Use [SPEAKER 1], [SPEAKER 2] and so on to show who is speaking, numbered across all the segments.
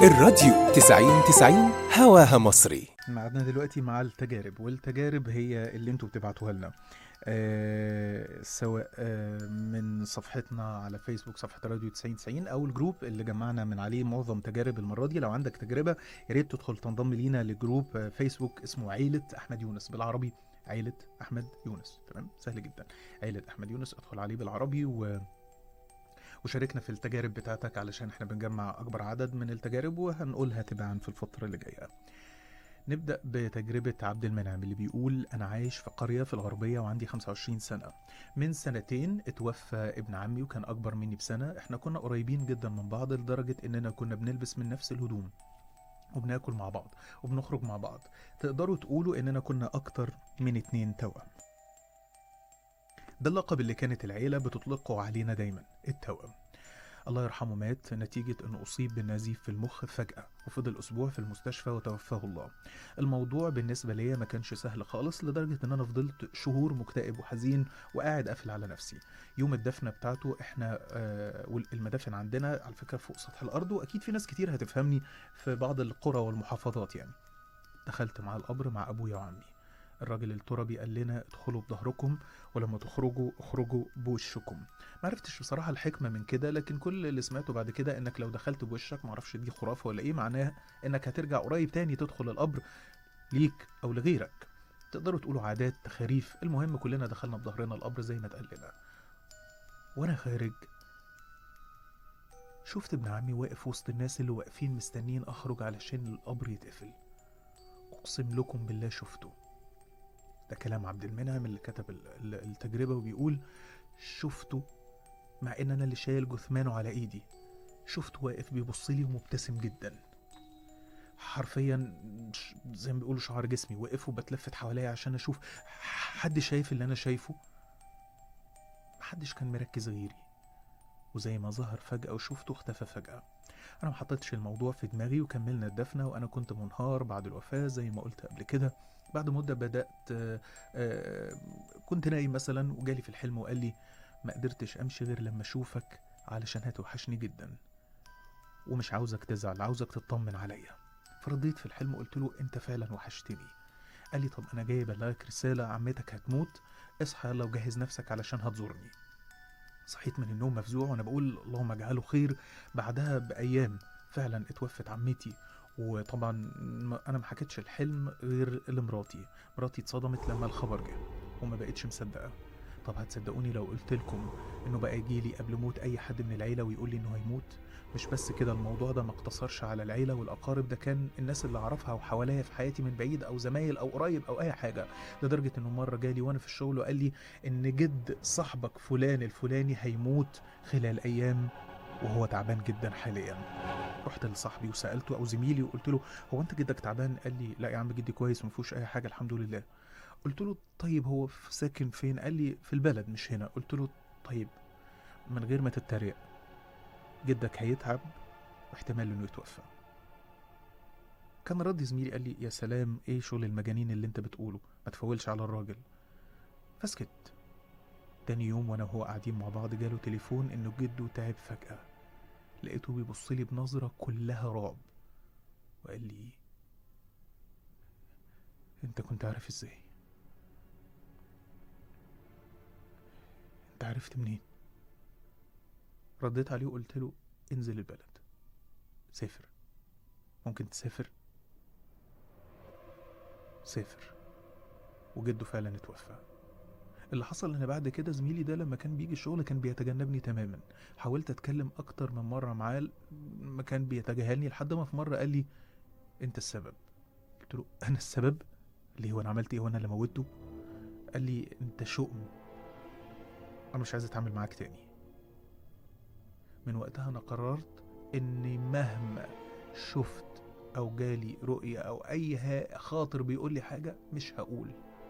[SPEAKER 1] الراديو 90 90 هواها مصري
[SPEAKER 2] معادنا دلوقتي مع التجارب والتجارب هي اللي انتوا بتبعتوها لنا آه سواء آه من صفحتنا على فيسبوك صفحة راديو 9090 أو الجروب اللي جمعنا من عليه معظم تجارب المرة دي لو عندك تجربة يا ريت تدخل تنضم لينا لجروب آه فيسبوك اسمه عيلة أحمد يونس بالعربي عيلة أحمد يونس تمام سهل جدا عيلة أحمد يونس ادخل عليه بالعربي و وشاركنا في التجارب بتاعتك علشان احنا بنجمع أكبر عدد من التجارب وهنقولها تباعا في الفترة اللي جاية نبدأ بتجربة عبد المنعم اللي بيقول أنا عايش في قرية في الغربية وعندي 25 سنة من سنتين اتوفى ابن عمي وكان أكبر مني بسنة احنا كنا قريبين جدا من بعض لدرجة إننا كنا بنلبس من نفس الهدوم وبناكل مع بعض وبنخرج مع بعض تقدروا تقولوا إننا كنا أكتر من اتنين توأم ده اللقب اللي كانت العيلة بتطلقه علينا دايما التوأم الله يرحمه مات نتيجة أنه أصيب بالنزيف في المخ فجأة وفضل أسبوع في المستشفى وتوفاه الله الموضوع بالنسبة ليا ما كانش سهل خالص لدرجة أن أنا فضلت شهور مكتئب وحزين وقاعد قافل على نفسي يوم الدفنة بتاعته إحنا آه والمدافن عندنا على فكرة فوق سطح الأرض وأكيد في ناس كتير هتفهمني في بعض القرى والمحافظات يعني دخلت مع القبر مع أبويا وعمي الراجل التربي قال لنا ادخلوا بظهركم ولما تخرجوا اخرجوا بوشكم ما عرفتش بصراحة الحكمة من كده لكن كل اللي سمعته بعد كده انك لو دخلت بوشك معرفش دي خرافة ولا ايه معناها انك هترجع قريب تاني تدخل القبر ليك او لغيرك تقدروا تقولوا عادات تخاريف المهم كلنا دخلنا بظهرنا القبر زي ما اتقال لنا وانا خارج شفت ابن عمي واقف وسط الناس اللي واقفين مستنيين اخرج علشان القبر يتقفل اقسم لكم بالله شفته ده كلام عبد المنعم اللي كتب التجربة وبيقول شفته مع ان انا اللي شايل جثمانه على ايدي شفته واقف بيبص لي ومبتسم جدا حرفيا زي ما بيقولوا شعر جسمي واقف وبتلفت حواليا عشان اشوف حد شايف اللي انا شايفه محدش كان مركز غيري وزي ما ظهر فجأة وشفته اختفى فجأة أنا ما حطيتش الموضوع في دماغي وكملنا الدفنة وأنا كنت منهار بعد الوفاة زي ما قلت قبل كده بعد مدة بدأت آآ آآ كنت نايم مثلا وجالي في الحلم وقال لي ما قدرتش أمشي غير لما أشوفك علشان هتوحشني جدا ومش عاوزك تزعل عاوزك تطمن عليا فرديت في الحلم وقلت له أنت فعلا وحشتني قال لي طب أنا جاي أبلغك رسالة عمتك هتموت اصحى يلا وجهز نفسك علشان هتزورني صحيت من النوم مفزوع وانا بقول اللهم اجعله خير بعدها بايام فعلا اتوفت عمتي وطبعا انا ما حكيتش الحلم غير لمراتي مراتي اتصدمت لما الخبر جه وما بقتش مصدقه طب هتصدقوني لو قلت لكم انه بقى يجي لي قبل موت اي حد من العيله ويقول لي انه هيموت مش بس كده الموضوع ده ما اقتصرش على العيله والاقارب ده كان الناس اللي اعرفها وحواليا في حياتي من بعيد او زمايل او قريب او اي حاجه لدرجه انه مره جالي وانا في الشغل وقال لي ان جد صاحبك فلان الفلاني هيموت خلال ايام وهو تعبان جدا حاليا رحت لصاحبي وسالته او زميلي وقلت له هو انت جدك تعبان قال لي لا يا عم جدي كويس وما فيهوش اي حاجه الحمد لله قلت له طيب هو ساكن فين قال لي في البلد مش هنا قلت له طيب من غير ما تتريق جدك هيتعب واحتمال انه يتوفى كان رد زميلي قال لي يا سلام ايه شغل المجانين اللي انت بتقوله ما تفولش على الراجل فسكت تاني يوم وانا وهو قاعدين مع بعض جاله تليفون انه جده تعب فجأة لقيته بيبص لي بنظرة كلها رعب وقال لي انت كنت عارف ازاي انت عرفت منين رديت عليه وقلت له انزل البلد سافر ممكن تسافر سافر وجده فعلا اتوفى اللي حصل ان بعد كده زميلي ده لما كان بيجي الشغل كان بيتجنبني تماما حاولت اتكلم اكتر من مره معاه ما كان بيتجاهلني لحد ما في مره قال لي انت السبب قلت له انا السبب ليه وانا عملت ايه وانا اللي موته قال لي انت شؤم انا مش عايز اتعامل معاك تاني من وقتها انا قررت اني مهما شفت او جالي رؤية او اي خاطر بيقول لي حاجة مش هقول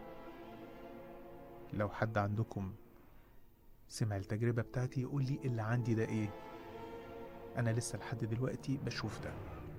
[SPEAKER 2] لو حد عندكم سمع التجربة بتاعتي يقول لي اللي عندي ده ايه انا لسه لحد دلوقتي بشوف ده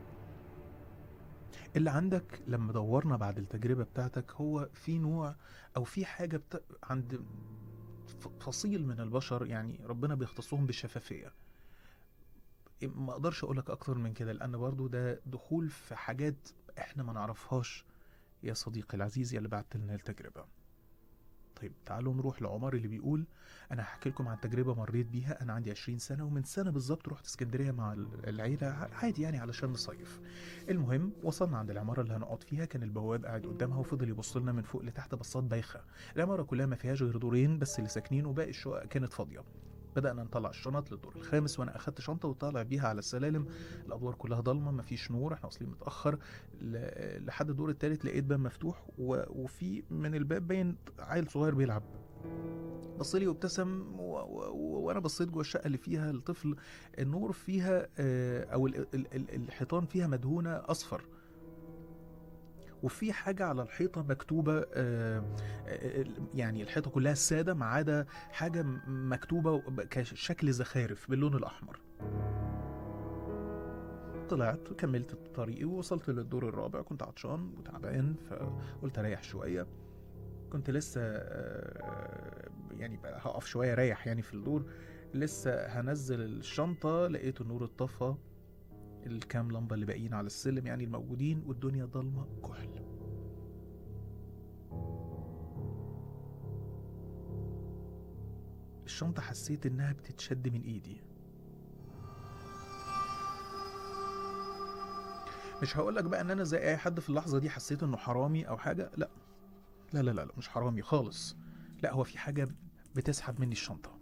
[SPEAKER 2] اللي عندك لما دورنا بعد التجربة بتاعتك هو في نوع او في حاجة بت... عند فصيل من البشر يعني ربنا بيختصهم بالشفافية ما اقدرش اقولك اكتر من كده لان برضو ده دخول في حاجات احنا ما نعرفهاش يا صديقي العزيز يا اللي بعت لنا التجربه طيب تعالوا نروح لعمر اللي بيقول انا هحكي لكم عن تجربه مريت بيها انا عندي 20 سنه ومن سنه بالظبط رحت اسكندريه مع العيله عادي يعني علشان نصيف المهم وصلنا عند العماره اللي هنقعد فيها كان البواب قاعد قدامها وفضل يبص لنا من فوق لتحت بصات بايخه العماره كلها ما فيهاش غير دورين بس اللي ساكنين وباقي الشقق كانت فاضيه بدأنا نطلع الشنط للدور الخامس وأنا أخدت شنطة وطالع بيها على السلالم الأدوار كلها ضلمة مفيش نور إحنا واصلين متأخر ل- لحد الدور التالت لقيت باب مفتوح و... وفي من الباب باين عيل صغير بيلعب بص لي وابتسم و... و... وانا بصيت جوه الشقه اللي فيها الطفل النور فيها آه، او ال... ال... ال- الحيطان فيها مدهونه اصفر وفي حاجه على الحيطه مكتوبه آه، آه، يعني الحيطه كلها ساده ما عدا حاجه م- مكتوبه كشكل زخارف باللون الاحمر طلعت وكملت طريقي ووصلت للدور الرابع كنت عطشان وتعبان فقلت اريح شويه كنت لسه آه، يعني بقى هقف شويه اريح يعني في الدور لسه هنزل الشنطه لقيت النور اتطفى الكام لمبه اللي باقيين على السلم يعني الموجودين والدنيا ضلمه كحل الشنطه حسيت انها بتتشد من ايدي مش هقولك بقى ان انا زي اي حد في اللحظه دي حسيت انه حرامي او حاجه لا لا لا لا, لا مش حرامي خالص لا هو في حاجه بتسحب مني الشنطه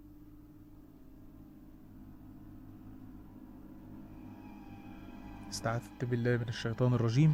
[SPEAKER 2] استعذت بالله من الشيطان الرجيم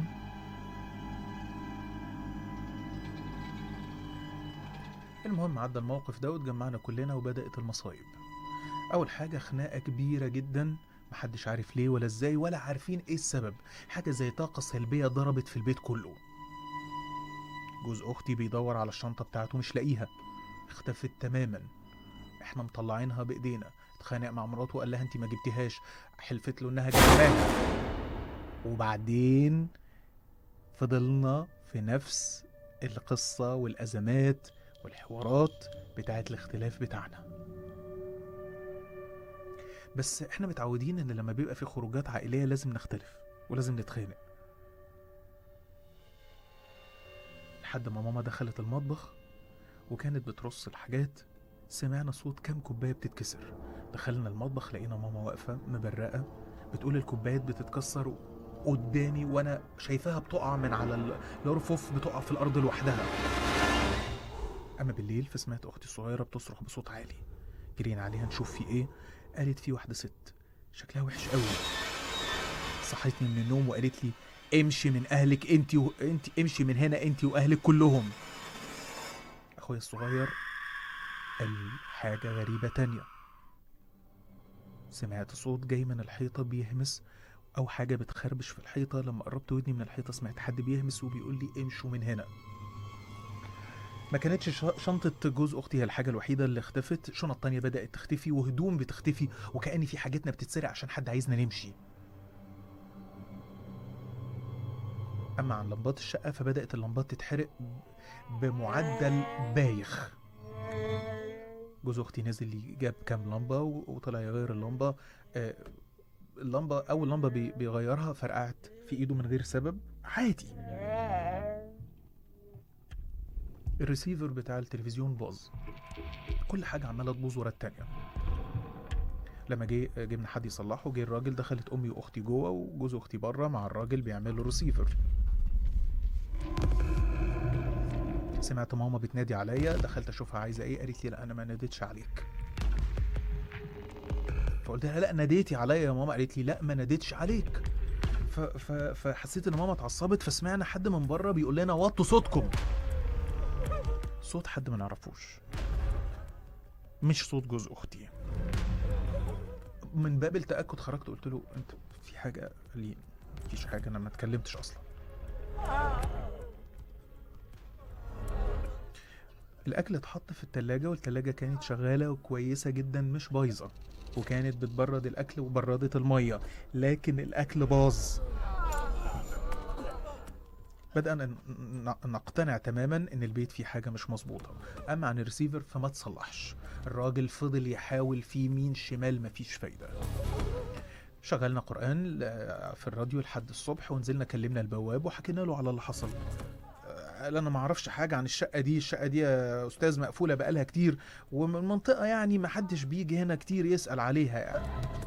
[SPEAKER 2] المهم عدى الموقف ده واتجمعنا كلنا وبدأت المصايب أول حاجة خناقة كبيرة جدا محدش عارف ليه ولا ازاي ولا عارفين ايه السبب حاجة زي طاقة سلبية ضربت في البيت كله جوز أختي بيدور على الشنطة بتاعته مش لاقيها اختفت تماما احنا مطلعينها بإيدينا اتخانق مع مراته وقال لها انت ما جبتيهاش حلفت له انها جايباها وبعدين فضلنا في نفس القصة والأزمات والحوارات بتاعت الاختلاف بتاعنا بس احنا متعودين ان لما بيبقى في خروجات عائلية لازم نختلف ولازم نتخانق لحد ما ماما دخلت المطبخ وكانت بترص الحاجات سمعنا صوت كام كوباية بتتكسر دخلنا المطبخ لقينا ماما واقفة مبرقة بتقول الكوبايات بتتكسر قدامي وانا شايفاها بتقع من على ال- الارفف بتقع في الارض لوحدها اما بالليل فسمعت اختي الصغيره بتصرخ بصوت عالي جرينا عليها نشوف في ايه قالت في واحده ست شكلها وحش قوي صحتني من النوم وقالت لي امشي من اهلك انت و... انت امشي من هنا انت واهلك كلهم اخويا الصغير قال حاجه غريبه تانية سمعت صوت جاي من الحيطه بيهمس او حاجه بتخربش في الحيطه لما قربت ودني من الحيطه سمعت حد بيهمس وبيقول لي امشوا من هنا ما كانتش ش- شنطة جوز أختي هي الحاجة الوحيدة اللي اختفت شنط تانية بدأت تختفي وهدوم بتختفي وكأن في حاجتنا بتتسرق عشان حد عايزنا نمشي أما عن لمبات الشقة فبدأت اللمبات تتحرق بمعدل بايخ جوز أختي نزل لي جاب كام لمبة و- وطلع يغير اللمبة آه، اللمبة أول لمبة بي- بيغيرها فرقعت في إيده من غير سبب عادي الريسيفر بتاع التلفزيون باظ كل حاجة عمالة تبوظ ورا التانية لما جه جبنا حد يصلحه جه الراجل دخلت امي واختي جوه وجوز اختي بره مع الراجل بيعملوا ريسيفر سمعت ماما بتنادي عليا دخلت اشوفها عايزه ايه قالت لي لا انا ما ناديتش عليك فقلت لها لا ناديتي عليا يا ماما قالت لي لا ما ناديتش عليك ف... ف... فحسيت ان ماما اتعصبت فسمعنا حد من بره بيقول لنا وطوا صوتكم صوت حد ما نعرفوش مش صوت جوز اختي من باب التاكد خرجت قلت له انت في حاجه قال لي مفيش حاجه انا ما اتكلمتش اصلا الاكل اتحط في التلاجة والتلاجة كانت شغالة وكويسة جدا مش بايظة وكانت بتبرد الاكل وبردت المية لكن الاكل باظ بدأنا ن- ن- نقتنع تماما ان البيت فيه حاجة مش مظبوطة اما عن الريسيفر فما تصلحش الراجل فضل يحاول في يمين شمال مفيش فايدة شغلنا قرآن آه، في الراديو لحد الصبح ونزلنا كلمنا البواب وحكينا له على اللي حصل آه، قال انا ما اعرفش حاجه عن الشقه دي الشقه دي يا استاذ مقفوله بقالها كتير ومن منطقه يعني ما حدش بيجي هنا كتير يسال عليها يعني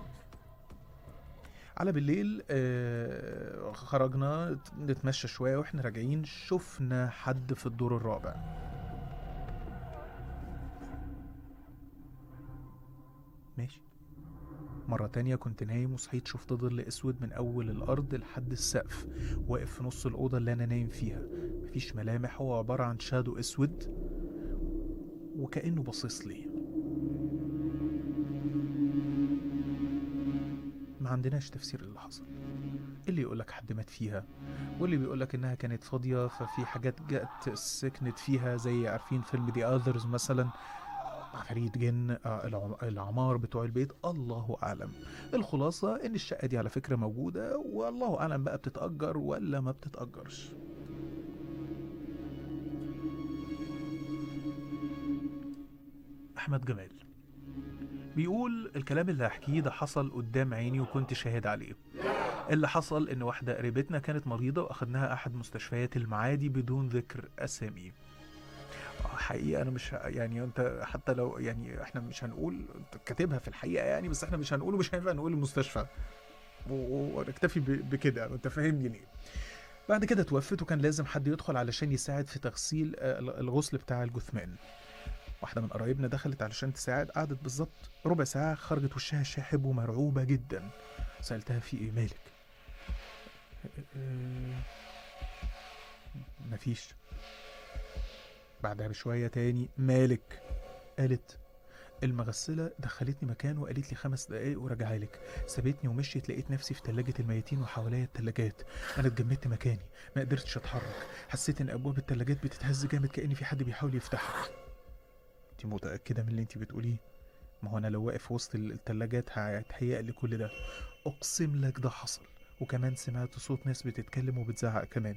[SPEAKER 2] على بالليل آه، خرجنا نتمشى شويه واحنا راجعين شفنا حد في الدور الرابع ماشي مرة تانية كنت نايم وصحيت شفت ظل اسود من اول الارض لحد السقف واقف في نص الاوضة اللي انا نايم فيها مفيش ملامح هو عبارة عن شادو اسود وكأنه باصص لي ما عندناش تفسير اللي حصل اللي يقولك حد مات فيها واللي بيقولك انها كانت فاضية ففي حاجات جت سكنت فيها زي عارفين فيلم دي اذرز مثلا عفاريت جن آه، العم- العمار بتوع البيت الله اعلم الخلاصة ان الشقة دي على فكرة موجودة والله اعلم بقى بتتأجر ولا ما بتتأجرش احمد جمال بيقول الكلام اللي هحكيه ده حصل قدام عيني وكنت شاهد عليه اللي حصل ان واحدة قريبتنا كانت مريضة واخدناها احد مستشفيات المعادي بدون ذكر اسامي آه، حقيقة أنا مش ه- يعني أنت حتى لو يعني إحنا مش هنقول أنت كاتبها في الحقيقة يعني بس إحنا مش هنقول ومش هينفع نقول المستشفى و- و- ونكتفي ب- بكده أنت فاهمني ليه؟ بعد كده توفت وكان لازم حد يدخل علشان يساعد في تغسيل آه، الغسل بتاع الجثمان واحدة من قرايبنا دخلت علشان تساعد قعدت بالظبط ربع ساعة خرجت وشها شاحب ومرعوبة جدا سألتها في إيه مالك؟ آه، مفيش بعدها بشوية تاني مالك قالت المغسلة دخلتني مكان وقالت لي خمس دقايق وراجعالك سابتني ومشيت لقيت نفسي في تلاجة الميتين وحواليا التلاجات أنا اتجمدت مكاني ما قدرتش أتحرك حسيت إن أبواب التلاجات بتتهز جامد كأن في حد بيحاول يفتحها أنت متأكدة من اللي أنت بتقوليه؟ ما هو أنا لو واقف وسط ال- التلاجات هيتهيأ لي كل ده أقسم لك ده حصل وكمان سمعت صوت ناس بتتكلم وبتزعق كمان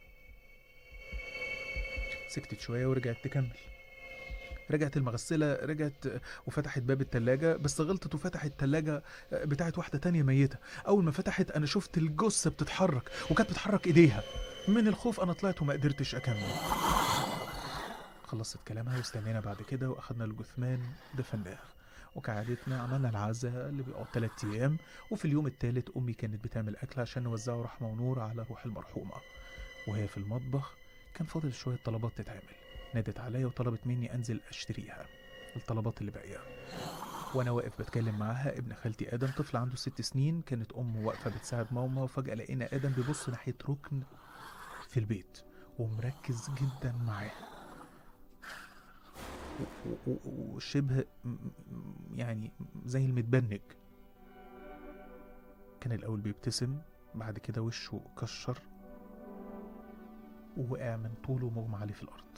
[SPEAKER 2] سكتت شوية ورجعت تكمل رجعت المغسلة رجعت وفتحت باب التلاجة بس غلطت وفتحت التلاجة بتاعت واحدة تانية ميتة أول ما فتحت أنا شفت الجثة بتتحرك وكانت بتحرك إيديها من الخوف أنا طلعت وما قدرتش أكمل خلصت كلامها واستنينا بعد كده وأخدنا الجثمان دفناه وكعادتنا عملنا العزاء اللي بيقعد تلات أيام وفي اليوم التالت أمي كانت بتعمل أكل عشان نوزعه رحمة ونور على روح المرحومة وهي في المطبخ كان فاضل شوية طلبات تتعمل نادت عليا وطلبت مني أنزل أشتريها الطلبات اللي باقية وأنا واقف بتكلم معاها ابن خالتي آدم طفل عنده ست سنين كانت أمه واقفة بتساعد ماما وفجأة لقينا آدم بيبص ناحية ركن في البيت ومركز جدا معاها و- و- و- وشبه م- م- يعني زي المتبنج كان الأول بيبتسم بعد كده وشه كشر ووقع من طوله مغمى عليه في الأرض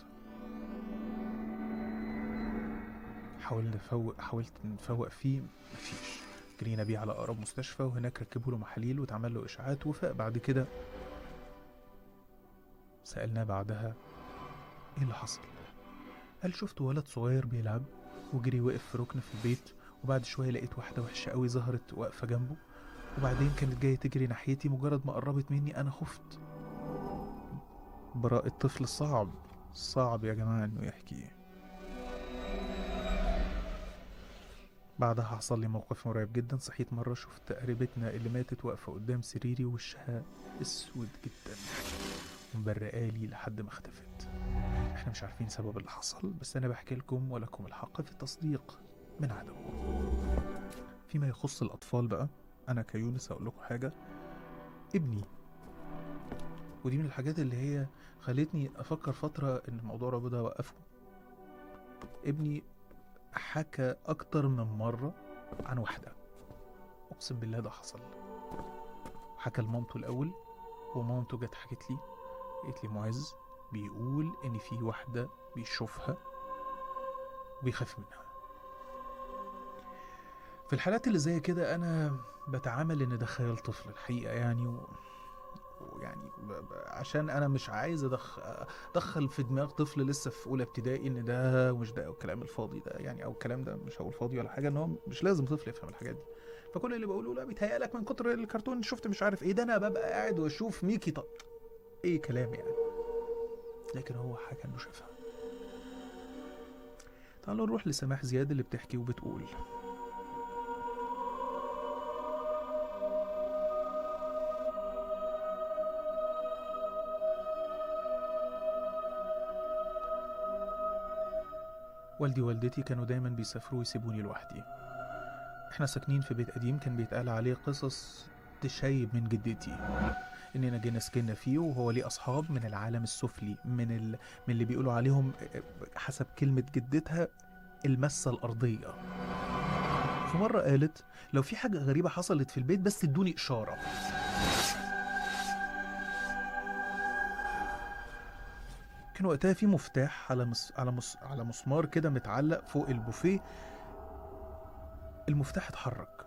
[SPEAKER 2] حاولنا نفوق حاولت نفوق فيه مفيش جرينا بيه على أقرب مستشفى وهناك ركبوا له محاليل واتعمل له إشعاعات وفاق بعد كده سألناه بعدها إيه اللي حصل؟ قال شفت ولد صغير بيلعب وجري وقف في ركن في البيت وبعد شوية لقيت واحدة وحشة قوي ظهرت واقفة جنبه وبعدين كانت جاية تجري ناحيتي مجرد ما قربت مني أنا خفت براءة الطفل صعب صعب يا جماعة إنه يحكي بعدها حصل لي موقف مرعب جدا صحيت مرة شفت قريبتنا اللي ماتت واقفة قدام سريري وشها اسود جدا ومبرقالي لحد ما اختفت احنا مش عارفين سبب اللي حصل بس انا بحكي لكم ولكم الحق في التصديق من عدمه فيما يخص الاطفال بقى انا كيونس هقول لكم حاجه ابني ودي من الحاجات اللي هي خلتني افكر فتره ان موضوع ربنا ده اوقفه ابني حكى اكتر من مره عن واحده اقسم بالله ده حصل حكى لمامته الاول ومامته جت حكت لي قالت لي معز بيقول ان في واحده بيشوفها وبيخاف منها في الحالات اللي زي كده انا بتعامل ان ده خيال طفل الحقيقه يعني و... ويعني ب... ب... عشان انا مش عايز أدخ... ادخل في دماغ طفل لسه في اولى ابتدائي ان ده ومش ده او الكلام الفاضي ده يعني او الكلام ده مش هقول فاضي ولا حاجه ان هو مش لازم طفل يفهم الحاجات دي فكل اللي بقوله لا بيتهيألك من كتر الكرتون اللي شفت مش عارف ايه ده انا ببقى قاعد واشوف ميكي طب ايه كلام يعني لكن هو حكى انه شافها تعالوا نروح لسماح زياد اللي بتحكي وبتقول والدي ووالدتي كانوا دايما بيسافروا ويسيبوني لوحدي احنا ساكنين في بيت قديم كان بيتقال عليه قصص تشيب من جدتي اننا جينا سكننا فيه وهو ليه اصحاب من العالم السفلي من ال... من اللي بيقولوا عليهم حسب كلمه جدتها المسه الارضيه في مره قالت لو في حاجه غريبه حصلت في البيت بس ادوني اشاره كان وقتها في مفتاح على مس... على مس... على مسمار كده متعلق فوق البوفيه المفتاح اتحرك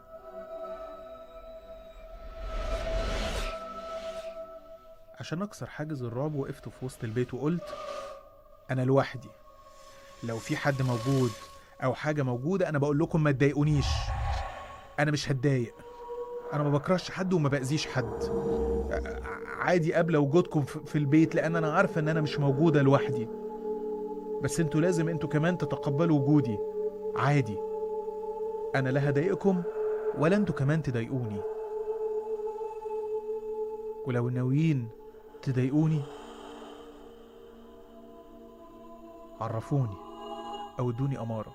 [SPEAKER 2] عشان اكسر حاجز الرعب وقفت في وسط البيت وقلت انا لوحدي لو في حد موجود او حاجه موجوده انا بقول لكم ما تضايقونيش انا مش هتضايق انا ما بكرهش حد وما باذيش حد عادي قبل وجودكم في في البيت لان انا عارفه ان انا مش موجوده لوحدي بس انتوا لازم انتوا كمان تتقبلوا وجودي عادي انا لا هضايقكم ولا انتوا كمان تضايقوني ولو ناويين تضايقوني عرفوني او ادوني اماره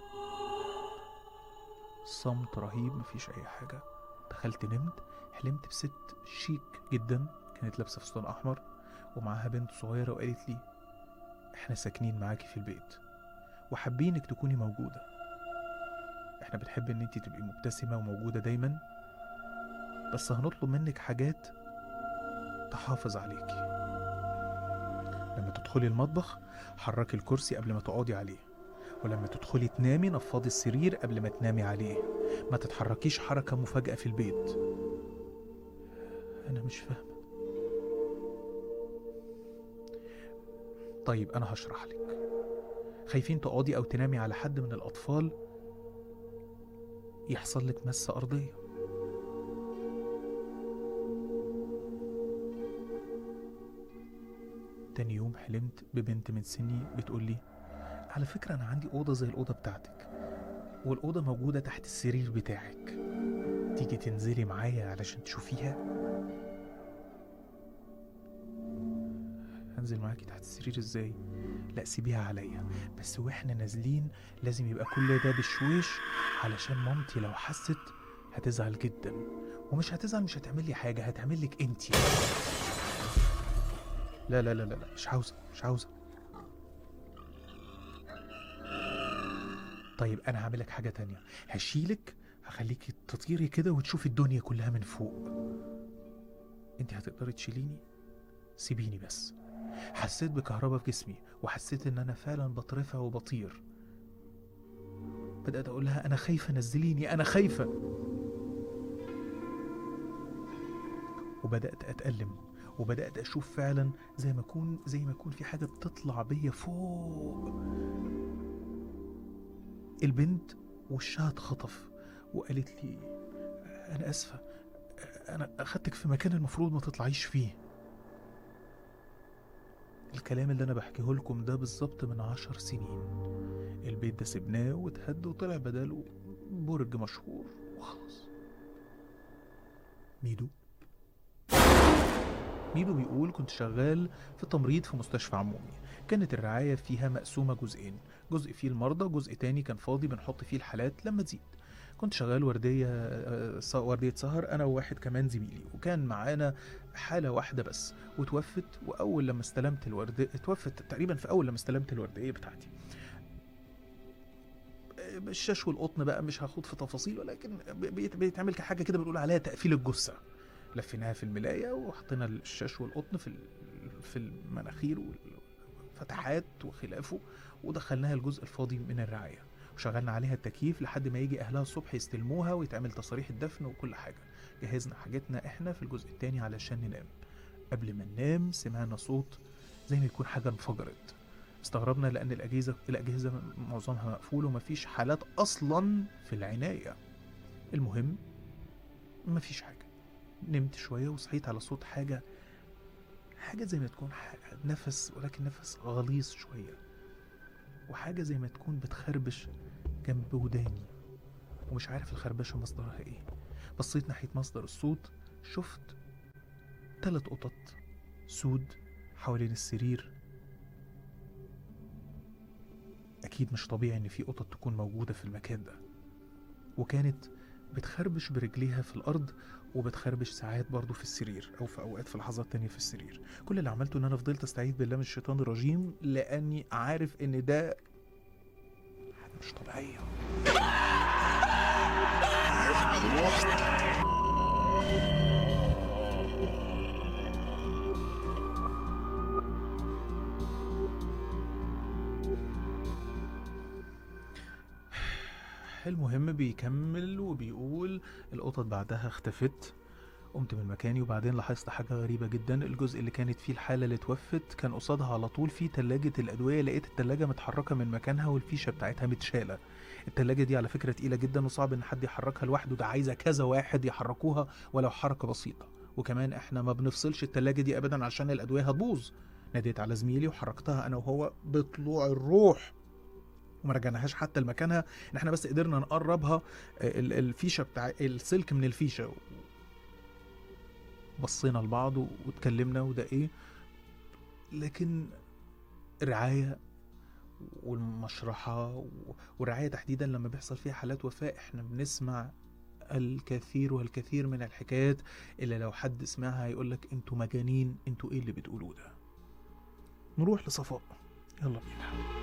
[SPEAKER 2] صمت رهيب مفيش اي حاجه دخلت نمت حلمت بست شيك جدا كانت لابسه فستان احمر ومعاها بنت صغيره وقالت لي احنا ساكنين معاكي في البيت وحابينك تكوني موجوده احنا بنحب ان انت تبقي مبتسمه وموجوده دايما بس هنطلب منك حاجات تحافظ عليكي لما تدخلي المطبخ حركي الكرسي قبل ما تقعدي عليه ولما تدخلي تنامي نفضي السرير قبل ما تنامي عليه ما تتحركيش حركة مفاجأة في البيت أنا مش فاهمة طيب أنا هشرح لك خايفين تقعدي أو تنامي على حد من الأطفال يحصل لك مسة أرضية تاني يوم حلمت ببنت من سني بتقول لي على فكرة أنا عندي أوضة زي الأوضة بتاعتك والأوضة موجودة تحت السرير بتاعك تيجي تنزلي معايا علشان تشوفيها هنزل معاكي تحت السرير ازاي لا سيبيها عليا بس واحنا نازلين لازم يبقى كل ده بشويش علشان مامتي لو حست هتزعل جدا ومش هتزعل مش هتعمل لي حاجه هتعمل لك انتي لا لا لا لا لا، مش عاوزه مش عاوزه طيب انا هعمل لك حاجه تانية هشيلك هخليكي تطيري كده وتشوفي الدنيا كلها من فوق انت هتقدري تشيليني سيبيني بس حسيت بكهرباء في جسمي وحسيت ان انا فعلا بترفع وبطير بدأت أقول لها أنا خايفة نزليني أنا خايفة وبدأت أتألم وبدأت أشوف فعلا زي ما أكون زي ما يكون في حاجة بتطلع بيا فوق البنت وشها اتخطف وقالت لي أنا آسفة أنا أخدتك في مكان المفروض ما تطلعيش فيه الكلام اللي أنا بحكيه لكم ده بالظبط من عشر سنين البيت ده سبناه واتهد وطلع بداله برج مشهور وخلاص ميدو ميدو بيقول كنت شغال في تمريض في مستشفى عمومي كانت الرعاية فيها مقسومة جزئين جزء فيه المرضى جزء تاني كان فاضي بنحط فيه الحالات لما تزيد كنت شغال وردية آه، ص- وردية سهر أنا وواحد كمان زميلي وكان معانا حالة واحدة بس وتوفت وأول لما استلمت الوردية اتوفت تقريبا في أول لما استلمت الوردية بتاعتي الشاش والقطن بقى مش هاخد في تفاصيل ولكن بيت- بيتعمل كحاجه كده بنقول عليها تقفيل الجثه لفيناها في الملايه وحطينا الشاش والقطن في ال- في المناخير والفتحات وخلافه ودخلناها الجزء الفاضي من الرعايه وشغلنا عليها التكييف لحد ما يجي اهلها الصبح يستلموها ويتعمل تصاريح الدفن وكل حاجه جهزنا حاجتنا احنا في الجزء التاني علشان ننام قبل ما ننام سمعنا صوت زي ما يكون حاجه انفجرت استغربنا لان الاجهزه الاجهزه معظمها مقفول ومفيش حالات اصلا في العنايه المهم مفيش حاجة نمت شوية وصحيت على صوت حاجة حاجة زي ما تكون ح- نفس ولكن نفس غليظ شوية وحاجة زي ما تكون بتخربش جنب وداني ومش عارف الخربشة مصدرها ايه بصيت ناحية مصدر الصوت شفت تلات قطط سود حوالين السرير أكيد مش طبيعي إن في قطط تكون موجودة في المكان ده وكانت بتخربش برجليها في الأرض وبتخربش ساعات برضو في السرير أو في أوقات في لحظات تانية في السرير كل اللي عملته إن أنا فضلت أستعيذ بالله من الشيطان الرجيم لأني عارف إن ده حاجة مش طبيعية المهم بيكمل وبيقول القطط بعدها اختفت قمت من مكاني وبعدين لاحظت حاجة غريبة جدا الجزء اللي كانت فيه الحالة اللي توفت كان قصادها على طول في تلاجة الأدوية لقيت التلاجة متحركة من مكانها والفيشة بتاعتها متشالة التلاجة دي على فكرة تقيلة جدا وصعب إن حد يحركها لوحده ده عايزة كذا واحد يحركوها ولو حركة بسيطة وكمان احنا ما بنفصلش التلاجة دي أبدا عشان الأدوية هتبوظ ناديت على زميلي وحركتها أنا وهو بطلوع الروح وما رجعناهاش حتى لمكانها ان احنا بس قدرنا نقربها ال- الفيشه بتاع السلك من الفيشه بصينا لبعض واتكلمنا وده ايه لكن رعايه والمشرحه و- والرعايه تحديدا لما بيحصل فيها حالات وفاه احنا بنسمع الكثير والكثير من الحكايات اللي لو حد سمعها هيقول لك انتوا مجانين انتوا ايه اللي بتقولوه ده نروح لصفاء يلا بينا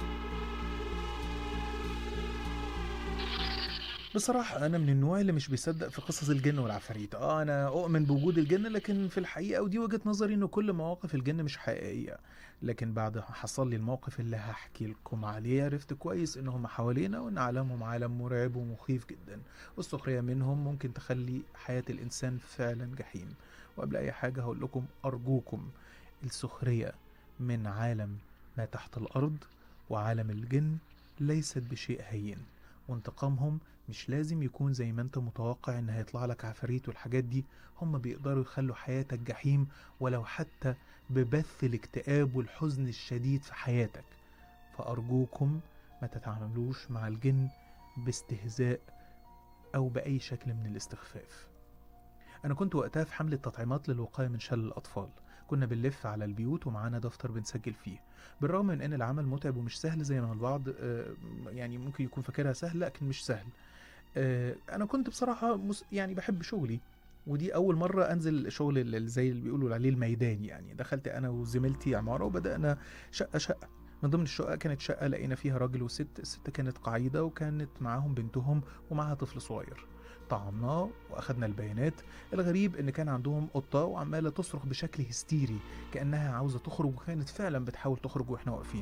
[SPEAKER 2] بصراحة أنا من النوع اللي مش بيصدق في قصص الجن والعفاريت، آه أنا أؤمن بوجود الجن لكن في الحقيقة ودي وجهة نظري إن كل مواقف الجن مش حقيقية، لكن بعد ما حصل لي الموقف اللي هحكي لكم عليه عرفت كويس إنهم حوالينا وإن عالمهم عالم مرعب ومخيف جدا، والسخرية منهم ممكن تخلي حياة الإنسان فعلا جحيم، وقبل أي حاجة هقول لكم أرجوكم السخرية من عالم ما تحت الأرض وعالم الجن ليست بشيء هين، وانتقامهم مش لازم يكون زي ما انت متوقع ان هيطلع لك عفاريت والحاجات دي هم بيقدروا يخلوا حياتك جحيم ولو حتى ببث الاكتئاب والحزن الشديد في حياتك فأرجوكم ما تتعاملوش مع الجن باستهزاء أو بأي شكل من الاستخفاف أنا كنت وقتها في حملة تطعيمات للوقاية من شلل الأطفال كنا بنلف على البيوت ومعانا دفتر بنسجل فيه بالرغم من ان العمل متعب ومش سهل زي ما البعض آه، يعني ممكن يكون فاكرها سهل لكن مش سهل آه، انا كنت بصراحه مس- يعني بحب شغلي ودي اول مره انزل شغل ال- زي اللي بيقولوا عليه الميدان يعني دخلت انا وزميلتي عماره وبدانا شقه شقه من ضمن الشقه كانت شقه لقينا فيها راجل وست الست كانت قعيده وكانت معاهم بنتهم ومعاها طفل صغير طعمناه واخدنا البيانات الغريب ان كان عندهم قطه وعماله تصرخ بشكل هستيري كانها عاوزه تخرج وكانت فعلا بتحاول تخرج واحنا واقفين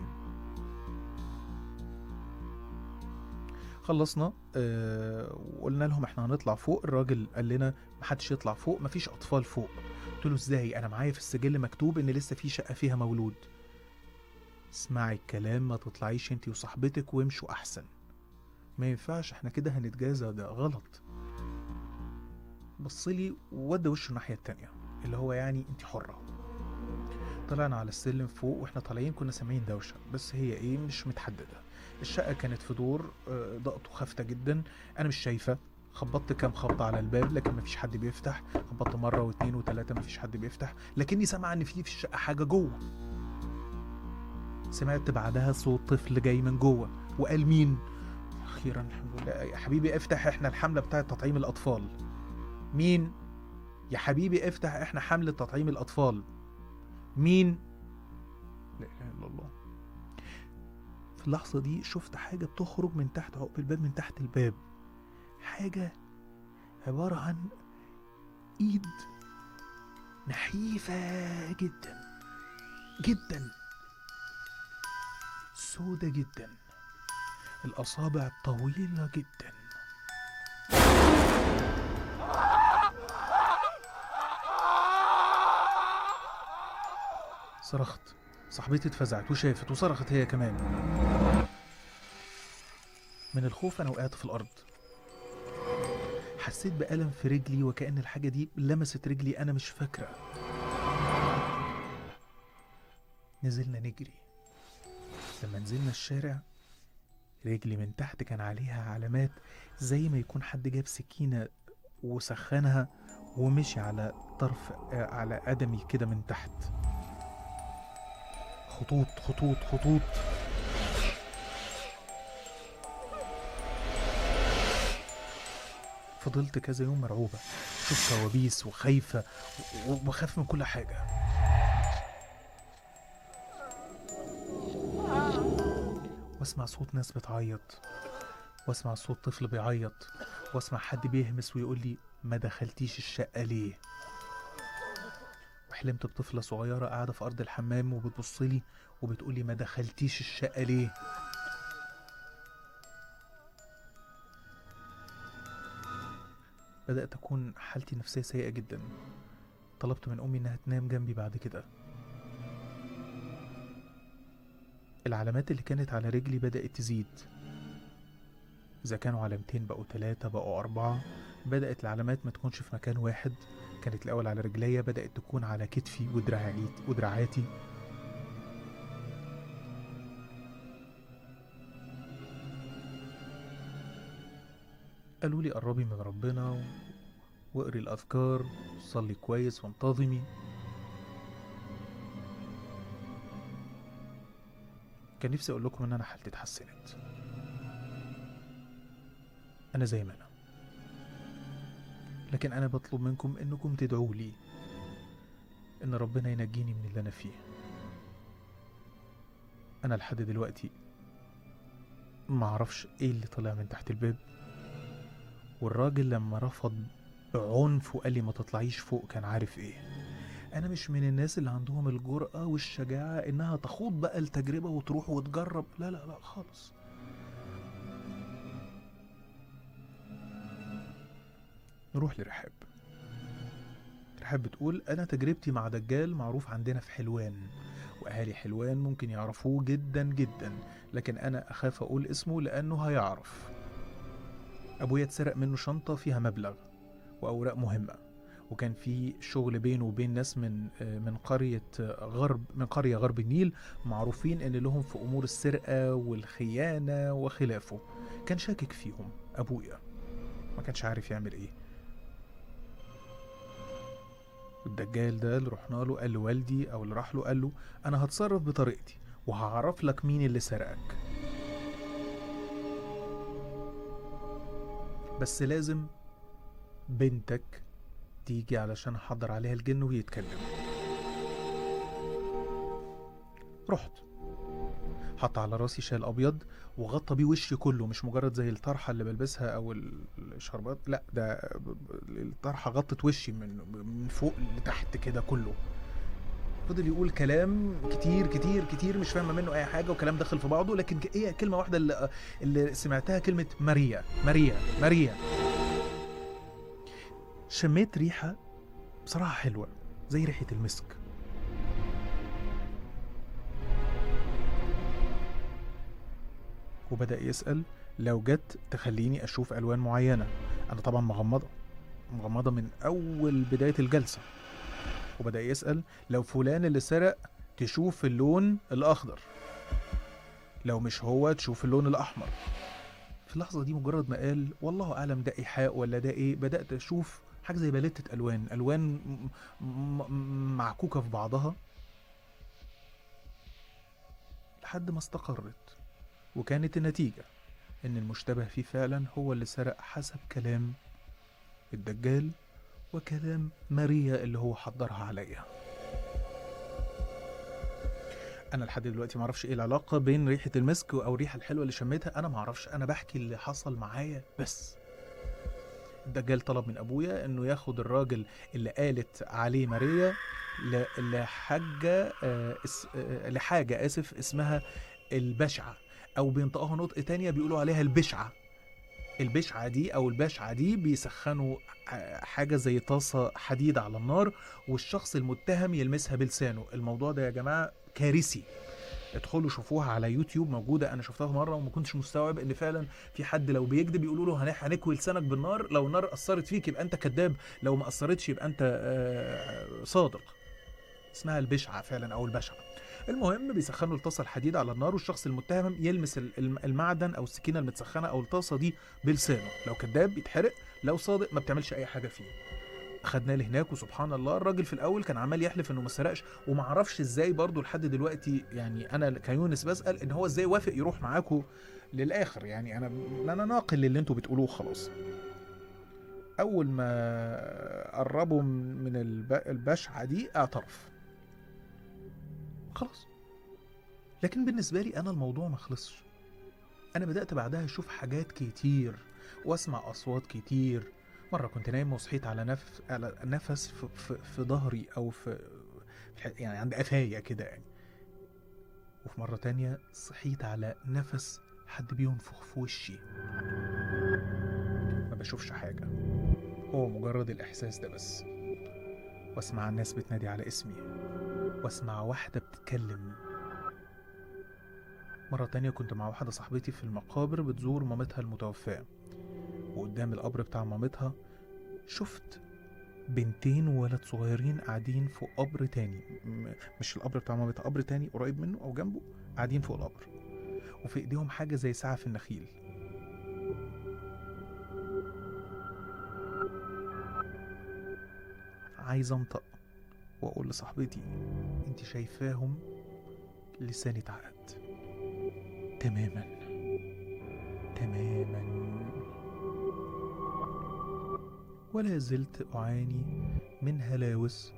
[SPEAKER 2] خلصنا آه وقلنا لهم احنا هنطلع فوق الراجل قال لنا محدش يطلع فوق مفيش اطفال فوق قلت له ازاي انا معايا في السجل مكتوب ان لسه في شقه فيها مولود اسمعي الكلام ما تطلعيش انتي وصاحبتك وامشوا احسن ما ينفعش احنا كده هنتجازى ده غلط بصلي وودى وشه الناحيه التانية اللي هو يعني انت حره طلعنا على السلم فوق واحنا طالعين كنا سامعين دوشه بس هي ايه مش متحدده الشقه كانت في دور آه، ضغطه خافته جدا انا مش شايفه خبطت كام خبطة على الباب لكن مفيش حد بيفتح خبطت مرة واتنين وتلاتة مفيش حد بيفتح لكني سامعة ان في في الشقة حاجة جوه سمعت بعدها صوت طفل جاي من جوه وقال مين اخيرا الحمد لله يا حبيبي افتح احنا الحملة بتاعة تطعيم الاطفال مين يا حبيبي افتح احنا حملة تطعيم الاطفال مين لا اله الا الله في اللحظة دي شفت حاجة بتخرج من تحت عقب الباب من تحت الباب حاجة عبارة عن ايد نحيفة جدا جدا سودة جدا الأصابع طويلة جدا صرخت صاحبتي اتفزعت وشافت وصرخت هي كمان من الخوف انا وقعت في الارض حسيت بألم في رجلي وكأن الحاجة دي لمست رجلي أنا مش فاكرة نزلنا نجري لما نزلنا الشارع رجلي من تحت كان عليها علامات زي ما يكون حد جاب سكينة وسخنها ومشي على طرف آه، على قدمي كده من تحت خطوط خطوط خطوط فضلت كذا يوم مرعوبة شوف كوابيس وخايفة و- وبخاف من كل حاجة واسمع صوت ناس بتعيط واسمع صوت طفل بيعيط واسمع حد بيهمس ويقول لي ما دخلتيش الشقة ليه وحلمت بطفلة صغيرة قاعدة في أرض الحمام وبتبصلي وبتقولي ما دخلتيش الشقة ليه بدأت أكون حالتي النفسية سيئة جدا طلبت من أمي إنها تنام جنبي بعد كده العلامات اللي كانت على رجلي بدأت تزيد إذا كانوا علامتين بقوا تلاتة بقوا أربعة بدأت العلامات ما تكونش في مكان واحد كانت الأول على رجليا بدأت تكون على كتفي ودراعي ودراعاتي قالوا لي قربي من ربنا و... واقري الأذكار صلي كويس وانتظمي كان نفسي أقول لكم إن أنا حالتي اتحسنت أنا زي ما أنا لكن أنا بطلب منكم إنكم تدعوا لي إن ربنا ينجيني من اللي أنا فيه أنا لحد دلوقتي معرفش إيه اللي طلع من تحت الباب والراجل لما رفض بعنف وقال لي ما تطلعيش فوق كان عارف ايه انا مش من الناس اللي عندهم الجرأة والشجاعة انها تخوض بقى التجربة وتروح وتجرب لا لا لا خالص نروح لرحاب رحاب بتقول انا تجربتي مع دجال معروف عندنا في حلوان واهالي حلوان ممكن يعرفوه جدا جدا لكن انا اخاف اقول اسمه لانه هيعرف ابويا اتسرق منه شنطة فيها مبلغ واوراق مهمه وكان في شغل بينه وبين ناس من آه، من قريه آه، غرب من قريه غرب النيل معروفين ان لهم في امور السرقه والخيانه وخلافه كان شاكك فيهم ابويا ما كانش عارف يعمل ايه الدجال ده اللي رحنا له قال لوالدي او اللي راح له قال له انا هتصرف بطريقتي وهعرف لك مين اللي سرقك بس لازم بنتك تيجي علشان احضر عليها الجن ويتكلم رحت حط على راسي شال ابيض وغطى بيه وشي كله مش مجرد زي الطرحه اللي بلبسها او ال- الشربات لا ده ب- ب- الطرحه غطت وشي من من فوق لتحت كده كله فضل يقول كلام كتير كتير كتير مش فاهمه منه اي حاجه وكلام داخل في بعضه لكن ك- ايه كلمه واحده اللي, اللي سمعتها كلمه ماريا ماريا ماريا شميت ريحه بصراحه حلوه زي ريحه المسك وبدأ يسأل لو جت تخليني أشوف ألوان معينة أنا طبعا مغمضة مغمضة من أول بداية الجلسة وبدأ يسأل لو فلان اللي سرق تشوف اللون الأخضر لو مش هو تشوف اللون الأحمر في اللحظة دي مجرد ما قال والله أعلم ده إيحاء ولا ده إيه بدأت أشوف حاجة زي باليتة ألوان ألوان م- م- م- معكوكة في بعضها لحد ما استقرت وكانت النتيجة إن المشتبه فيه فعلا هو اللي سرق حسب كلام الدجال وكلام ماريا اللي هو حضرها عليا انا لحد دلوقتي معرفش ايه العلاقه بين ريحه المسك او الريحه الحلوه اللي شميتها انا معرفش انا بحكي اللي حصل معايا بس الدجال طلب من ابويا انه ياخد الراجل اللي قالت عليه ماريا ل- لحاجه آه، اس- آه، لحاجه اسف اسمها البشعه او بينطقوها نطق تانية بيقولوا عليها البشعه البشعه دي او البشعه دي بيسخنوا ح- حاجه زي طاسه حديد على النار والشخص المتهم يلمسها بلسانه الموضوع ده يا جماعه كارثي ادخلوا شوفوها على يوتيوب موجوده انا شفتها مره وما كنتش مستوعب ان فعلا في حد لو بيكذب يقولوا له هنح- هنكوي لسانك بالنار لو النار اثرت فيك يبقى انت كذاب لو ما اثرتش يبقى انت آه، صادق اسمها البشعه فعلا او البشعه المهم بيسخنوا الطاسه الحديد على النار والشخص المتهم يلمس ال- الم- المعدن او السكينه المتسخنه او الطاسه دي بلسانه لو كذاب بيتحرق لو صادق ما بتعملش اي حاجه فيه خدناه لهناك وسبحان الله الراجل في الاول كان عمال يحلف انه ما سرقش وما اعرفش ازاي برضو لحد دلوقتي يعني انا كيونس بسال ان هو ازاي وافق يروح معاكم للاخر يعني انا انا ناقل للي انتوا بتقولوه خلاص اول ما قربوا من من الب- البشعه دي اعترف خلاص لكن بالنسبه لي انا الموضوع ما خلصش انا بدات بعدها اشوف حاجات كتير واسمع اصوات كتير مره كنت نايم وصحيت على نفس على نفس في, في, في ظهري او في في- يعني عند قفايا كده يعني وفي مره تانية صحيت على نفس حد بينفخ في وشي ما بشوفش حاجه هو مجرد الاحساس ده بس واسمع الناس بتنادي على اسمي واسمع واحده بتتكلم مرة تانية كنت مع واحدة صاحبتي في المقابر بتزور مامتها المتوفاة وقدام القبر بتاع مامتها شفت بنتين وولد صغيرين قاعدين فوق قبر تاني م- مش القبر بتاع مامتها قبر تاني قريب منه او جنبه قاعدين فوق القبر وفي ايديهم حاجة زي ساعة في النخيل عايز انطق واقول لصاحبتي انت شايفاهم لساني اتعقد تماما تماما ولا زلت أعاني من هلاوس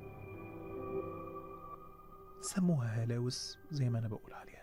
[SPEAKER 2] سموها هلاوس زي ما أنا بقول عليها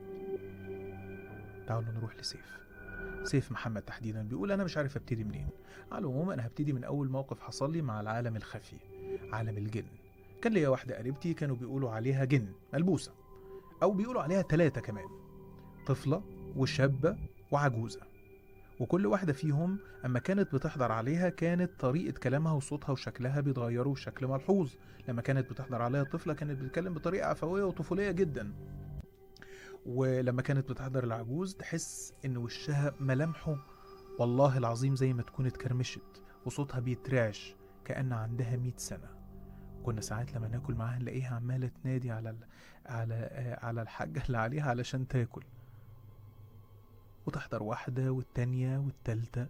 [SPEAKER 2] تعالوا نروح لسيف سيف محمد تحديدا بيقول أنا مش عارف أبتدي منين على العموم أنا هبتدي من أول موقف حصل لي مع العالم الخفي عالم الجن كان ليا واحدة قريبتي كانوا بيقولوا عليها جن ملبوسة أو بيقولوا عليها ثلاثة كمان طفلة وشابة وعجوزة وكل واحدة فيهم أما كانت بتحضر عليها كانت طريقة كلامها وصوتها وشكلها بيتغيروا بشكل ملحوظ لما كانت بتحضر عليها طفلة كانت بتتكلم بطريقة عفوية وطفولية جدا ولما كانت بتحضر العجوز تحس إن وشها ملامحه والله العظيم زي ما تكون اتكرمشت وصوتها بيترعش كأن عندها مئة سنة كنا ساعات لما ناكل معاها نلاقيها عمالة تنادي على ال... على آه، على الحاجة اللي عليها علشان تاكل وتحضر واحدة والتانية والتالتة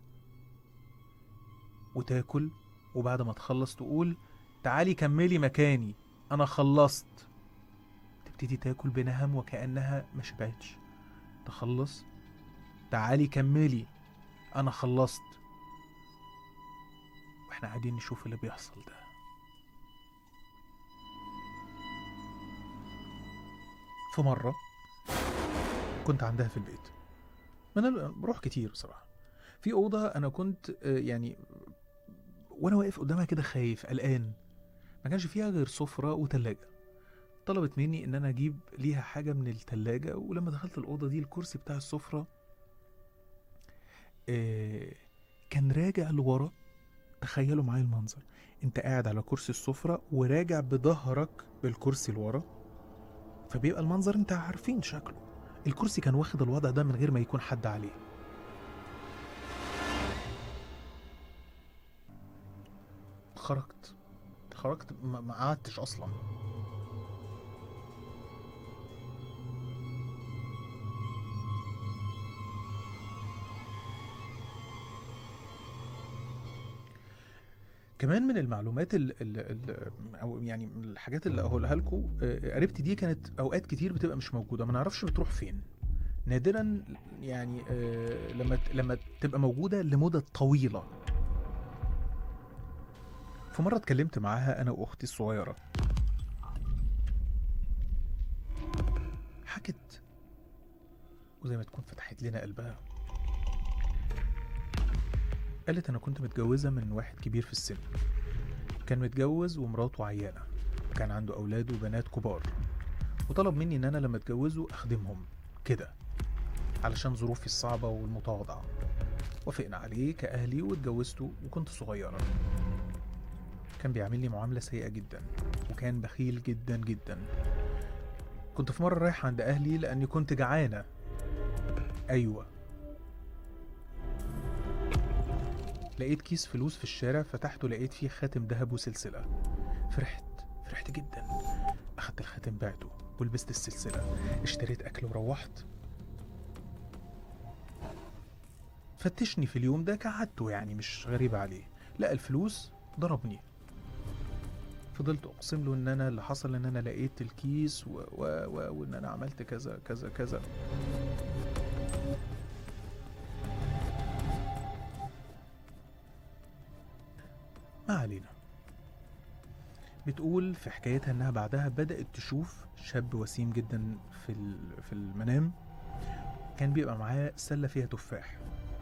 [SPEAKER 2] وتاكل وبعد ما تخلص تقول تعالي كملي مكاني أنا خلصت تبتدي تاكل بنهم وكأنها ما شبعتش تخلص تعالي كملي أنا خلصت واحنا قاعدين نشوف اللي بيحصل ده في مرة كنت عندها في البيت ما انا بروح كتير بصراحه في اوضه انا كنت آه، يعني وانا واقف قدامها كده خايف قلقان ما كانش فيها غير سفره وتلاجة طلبت مني ان انا اجيب ليها حاجه من التلاجة ولما دخلت الاوضه دي الكرسي بتاع السفره آه، كان راجع لورا تخيلوا معايا المنظر انت قاعد على كرسي السفره وراجع بظهرك بالكرسي لورا فبيبقى المنظر انت عارفين شكله الكرسي كان واخد الوضع ده من غير ما يكون حد عليه خرجت خرجت ما ما قعدتش اصلا كمان من المعلومات ال ال ال او يعني من الحاجات اللي اقولها لكم قريبتي دي كانت اوقات كتير بتبقى مش موجوده ما نعرفش بتروح فين نادرا يعني آه، لما لما تبقى موجوده لمده طويله في مره اتكلمت معاها انا واختي الصغيره حكت وزي ما تكون فتحت لنا قلبها قالت انا كنت متجوزه من واحد كبير في السن كان متجوز ومراته عيانه وكان عنده اولاد وبنات كبار وطلب مني ان انا لما اتجوزه اخدمهم كده علشان ظروفي الصعبه والمتواضعه وافقنا عليه كاهلي واتجوزته وكنت صغيره كان بيعاملني معامله سيئه جدا وكان بخيل جدا جدا كنت في مرة رايح عند أهلي لأني كنت جعانة أيوة لقيت كيس فلوس في الشارع فتحته لقيت فيه خاتم ذهب وسلسلة فرحت فرحت جدا أخدت الخاتم بعته ولبست السلسلة اشتريت أكل وروحت فتشني في اليوم ده قعدته يعني مش غريب عليه لقى الفلوس ضربني فضلت اقسم له ان انا اللي حصل ان انا لقيت الكيس و... و... و... وان انا عملت كذا كذا كذا ما علينا بتقول في حكايتها انها بعدها بدأت تشوف شاب وسيم جدا في ال- في المنام كان بيبقى معاه سلة فيها تفاح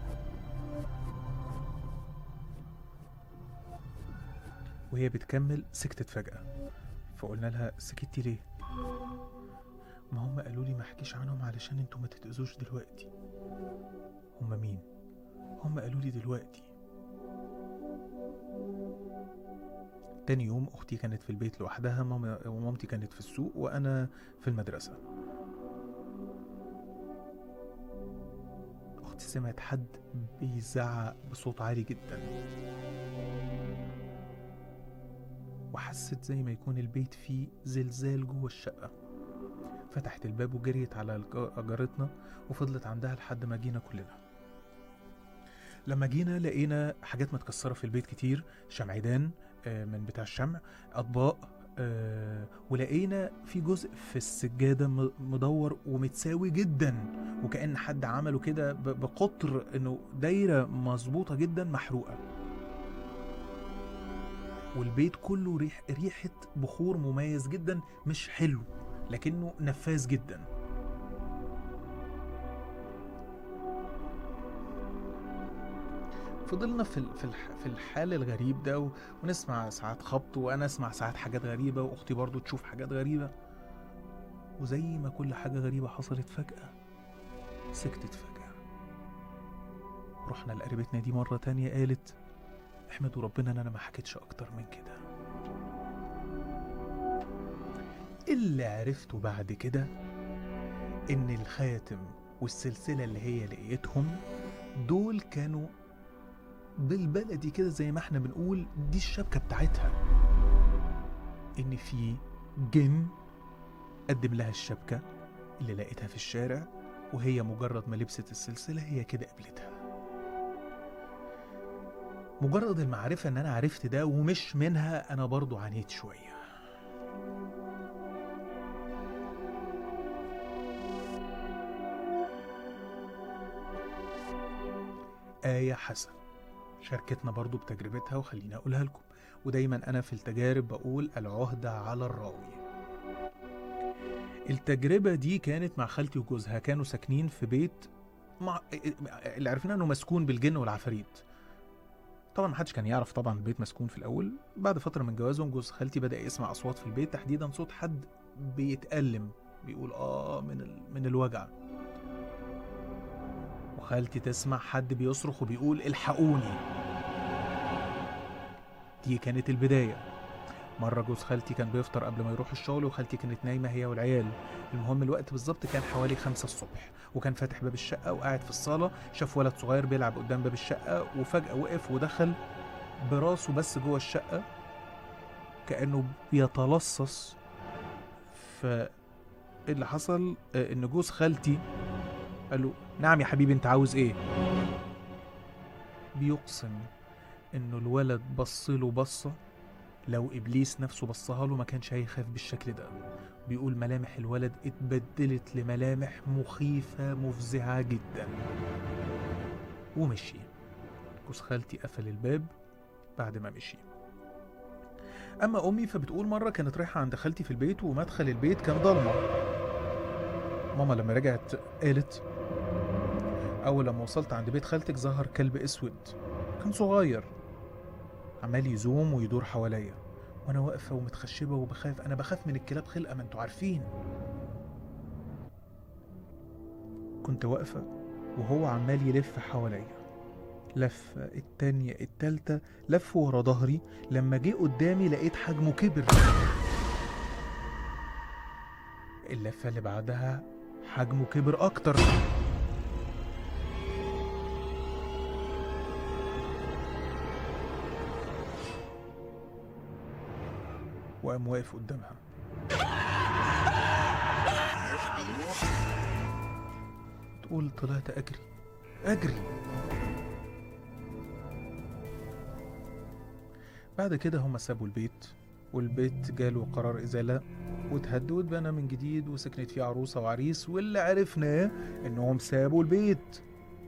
[SPEAKER 2] وهي بتكمل سكتت فجأة فقلنا لها سكتي ليه؟ ما هم قالوا لي ما احكيش عنهم علشان انتوا ما تتأذوش دلوقتي هم مين؟ هم قالوا لي دلوقتي تاني يوم اختي كانت في البيت لوحدها ماما ومامتي كانت في السوق وانا في المدرسة اختي سمعت حد بيزعق بصوت عالي جدا وحست زي ما يكون البيت فيه زلزال جوه الشقة فتحت الباب وجريت على الج- جارتنا وفضلت عندها لحد ما جينا كلنا لما جينا لقينا حاجات متكسرة في البيت كتير شمعدان آه، من بتاع الشمع أطباق آه، ولقينا في جزء في السجادة م- مدور ومتساوي جدا وكأن حد عمله كده ب- بقطر انه دايرة مظبوطة جدا محروقة والبيت كله ريح ريحة بخور مميز جدا مش حلو لكنه نفاذ جدا فضلنا في ال- في الح- في الحال الغريب ده و- ونسمع ساعات خبط وانا اسمع ساعات حاجات غريبه واختي برضو تشوف حاجات غريبه وزي ما كل حاجه غريبه حصلت فجاه سكتت فجاه رحنا لقريبتنا دي مره تانية قالت احمدوا ربنا ان انا ما حكيتش اكتر من كده اللي عرفته بعد كده ان الخاتم والسلسله اللي هي لقيتهم دول كانوا بالبلدي كده زي ما احنا بنقول دي الشبكه بتاعتها ان في جن قدم لها الشبكه اللي لقيتها في الشارع وهي مجرد ما لبست السلسله هي كده قبلتها مجرد المعرفة ان انا عرفت ده ومش منها انا برضو عانيت شوية آية حسن شاركتنا برضو بتجربتها وخليني أقولها لكم ودايما أنا في التجارب بقول العهدة على الراوي التجربة دي كانت مع خالتي وجوزها كانوا ساكنين في بيت مع... اللي عرفنا انه مسكون بالجن والعفاريت طبعا محدش كان يعرف طبعا البيت مسكون في الاول بعد فتره من جوازهم جوز خالتي بدا يسمع اصوات في البيت تحديدا صوت حد بيتألم بيقول اه من ال... من الوجع وخالتي تسمع حد بيصرخ وبيقول الحقوني دي كانت البدايه مرة جوز خالتي كان بيفطر قبل ما يروح الشغل وخالتي كانت نايمة هي والعيال المهم الوقت بالظبط كان حوالي خمسة الصبح وكان فاتح باب الشقة وقاعد في الصالة شاف ولد صغير بيلعب قدام باب الشقة وفجأة وقف ودخل براسه بس جوه الشقة كأنه بيتلصص ف اللي حصل آه، ان جوز خالتي قال له نعم يا حبيبي انت عاوز ايه بيقسم انه الولد بص له بصه لو ابليس نفسه بصها له ما كانش هيخاف بالشكل ده بيقول ملامح الولد اتبدلت لملامح مخيفة مفزعة جدا ومشي جوز خالتي قفل الباب بعد ما مشي أما أمي فبتقول مرة كانت رايحة عند خالتي في البيت ومدخل البيت كان ضلمة ماما لما رجعت قالت أول لما وصلت عند بيت خالتك ظهر كلب أسود كان صغير عمال يزوم ويدور حواليا وانا واقفه ومتخشبه وبخاف انا بخاف من الكلاب خلقه ما انتوا عارفين كنت واقفه وهو عمال يلف حواليا لفة التانية التالتة لف ورا ظهري لما جه قدامي لقيت حجمه كبر اللفة اللي بعدها حجمه كبر أكتر وقام واقف قدامها تقول طلعت أجري أجري بعد كده هما سابوا البيت والبيت جاله قرار إزالة واتهد واتبنى من جديد وسكنت فيه عروسة وعريس واللي عرفناه إنهم سابوا البيت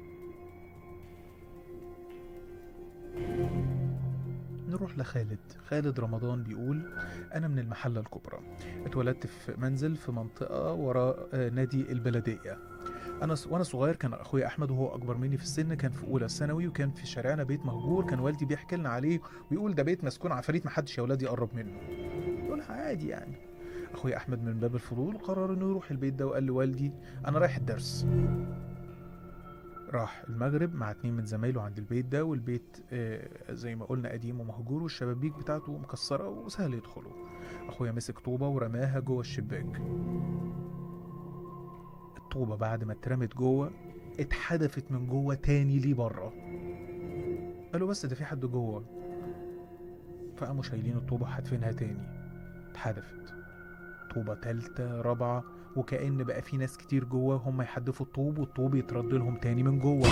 [SPEAKER 2] نروح لخالد خالد رمضان بيقول أنا من المحلة الكبرى اتولدت في منزل في منطقة وراء آه، نادي البلدية أنا ص- وأنا صغير كان أخويا أحمد وهو أكبر مني في السن كان في أولى ثانوي وكان في شارعنا بيت مهجور كان والدي بيحكي لنا عليه ويقول ده بيت مسكون عفاريت محدش يا ولاد يقرب منه يقول عادي يعني أخويا أحمد من باب الفضول قرر إنه يروح البيت ده وقال لوالدي أنا رايح الدرس راح المغرب مع اتنين من زمايله عند البيت ده والبيت آه، زي ما قلنا قديم ومهجور والشبابيك بتاعته مكسرة وسهل يدخلوا أخويا مسك طوبة ورماها جوه الشباك الطوبة بعد ما اترمت جوه اتحدفت من جوه تاني ليه بره قالوا بس ده في حد جوه فقاموا شايلين الطوبة حادفينها تاني اتحدفت طوبة تالتة رابعة وكأن بقى في ناس كتير جوه هم يحدفوا الطوب والطوب يترد لهم تاني من جوه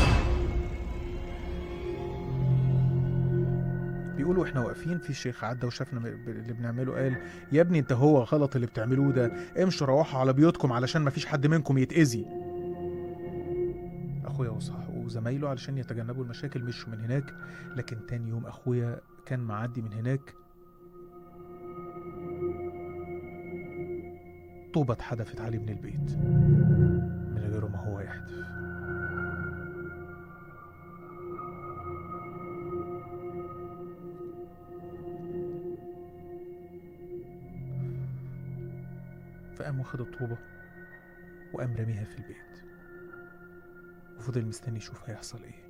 [SPEAKER 2] بيقولوا احنا واقفين في شيخ عدى وشافنا ب- اللي بنعمله قال يا ابني انت هو غلط اللي بتعملوه ده امشوا روحوا على بيوتكم علشان مفيش حد منكم يتأذي اخويا وصح وزمايله علشان يتجنبوا المشاكل مشوا من هناك لكن تاني يوم اخويا كان معدي من هناك طوبة اتحدفت عليه من البيت من غير ما هو يحدف فقام واخد الطوبة وقام راميها في البيت وفضل مستني يشوف هيحصل ايه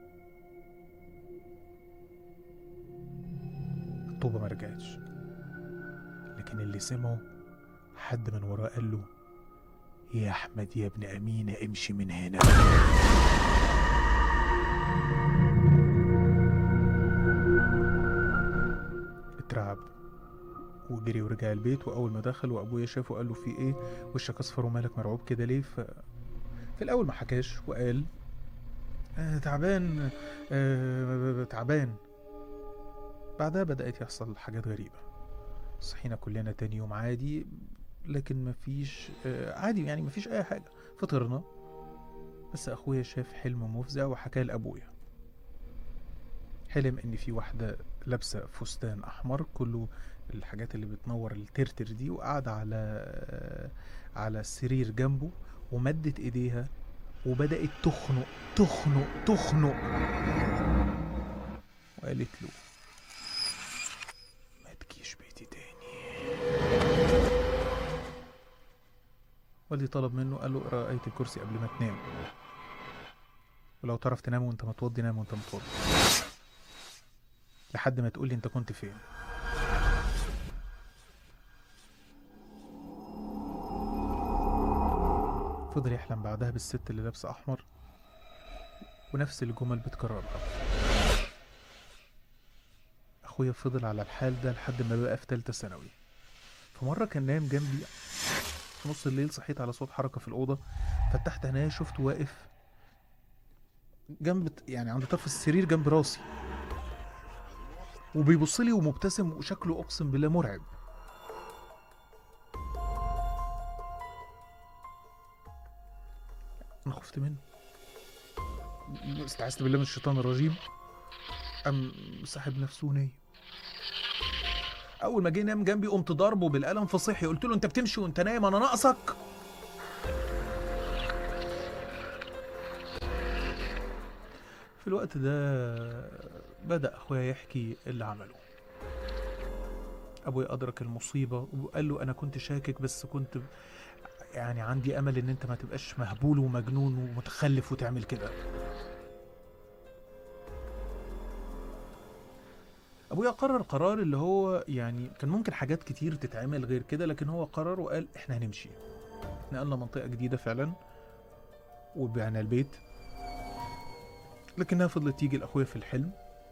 [SPEAKER 2] الطوبة ما رجعتش لكن اللي سمعه حد من وراه قال له يا احمد يا ابن امينه امشي من هنا اترعب وجري ورجع البيت واول ما دخل وابويا شافه قال له في ايه وشك اصفر ومالك مرعوب كده ليه ف في الاول ما حكاش وقال آه تعبان آه تعبان بعدها بدأت يحصل حاجات غريبة صحينا كلنا تاني يوم عادي لكن مفيش آه عادي يعني مفيش أي حاجة فطرنا بس أخويا شاف حلم مفزع وحكاه لأبويا حلم إن في واحدة لابسة فستان أحمر كله الحاجات اللي بتنور الترتر دي وقاعدة على آه على السرير جنبه ومدت إيديها وبدأت تخنق تخنق تخنق وقالت له ما تجيش بيتي تاني والدي طلب منه قال له اقرا آية الكرسي قبل ما تنام ولو تعرف تنام وانت متوضي نام وانت متوضي لحد ما تقولي انت كنت فين فضل يحلم بعدها بالست اللي لابسه احمر ونفس الجمل بتكررها اخويا فضل على الحال ده لحد ما بقى في تالتة ثانوي في مرة كان نايم جنبي في نص الليل صحيت على صوت حركة في الأوضة فتحت عينيا شفته واقف جنب يعني عند طرف السرير جنب راسي وبيبص لي ومبتسم وشكله أقسم بالله مرعب أنا خفت منه استعذت بالله من الشيطان الرجيم قام ساحب نفسه ونايم اول ما جه نام جنبي قمت ضربه بالقلم فصحي قلت له انت بتمشي وانت نايم انا ناقصك في الوقت ده بدا اخويا يحكي اللي عمله ابويا ادرك المصيبه وقال له انا كنت شاكك بس كنت يعني عندي امل ان انت ما تبقاش مهبول ومجنون ومتخلف وتعمل كده ابويا قرر قرار اللي هو يعني كان ممكن حاجات كتير تتعمل غير كده لكن هو قرر وقال احنا هنمشي نقلنا منطقة جديدة فعلا وبعنا البيت لكنها فضلت تيجي لأخويا في الحلم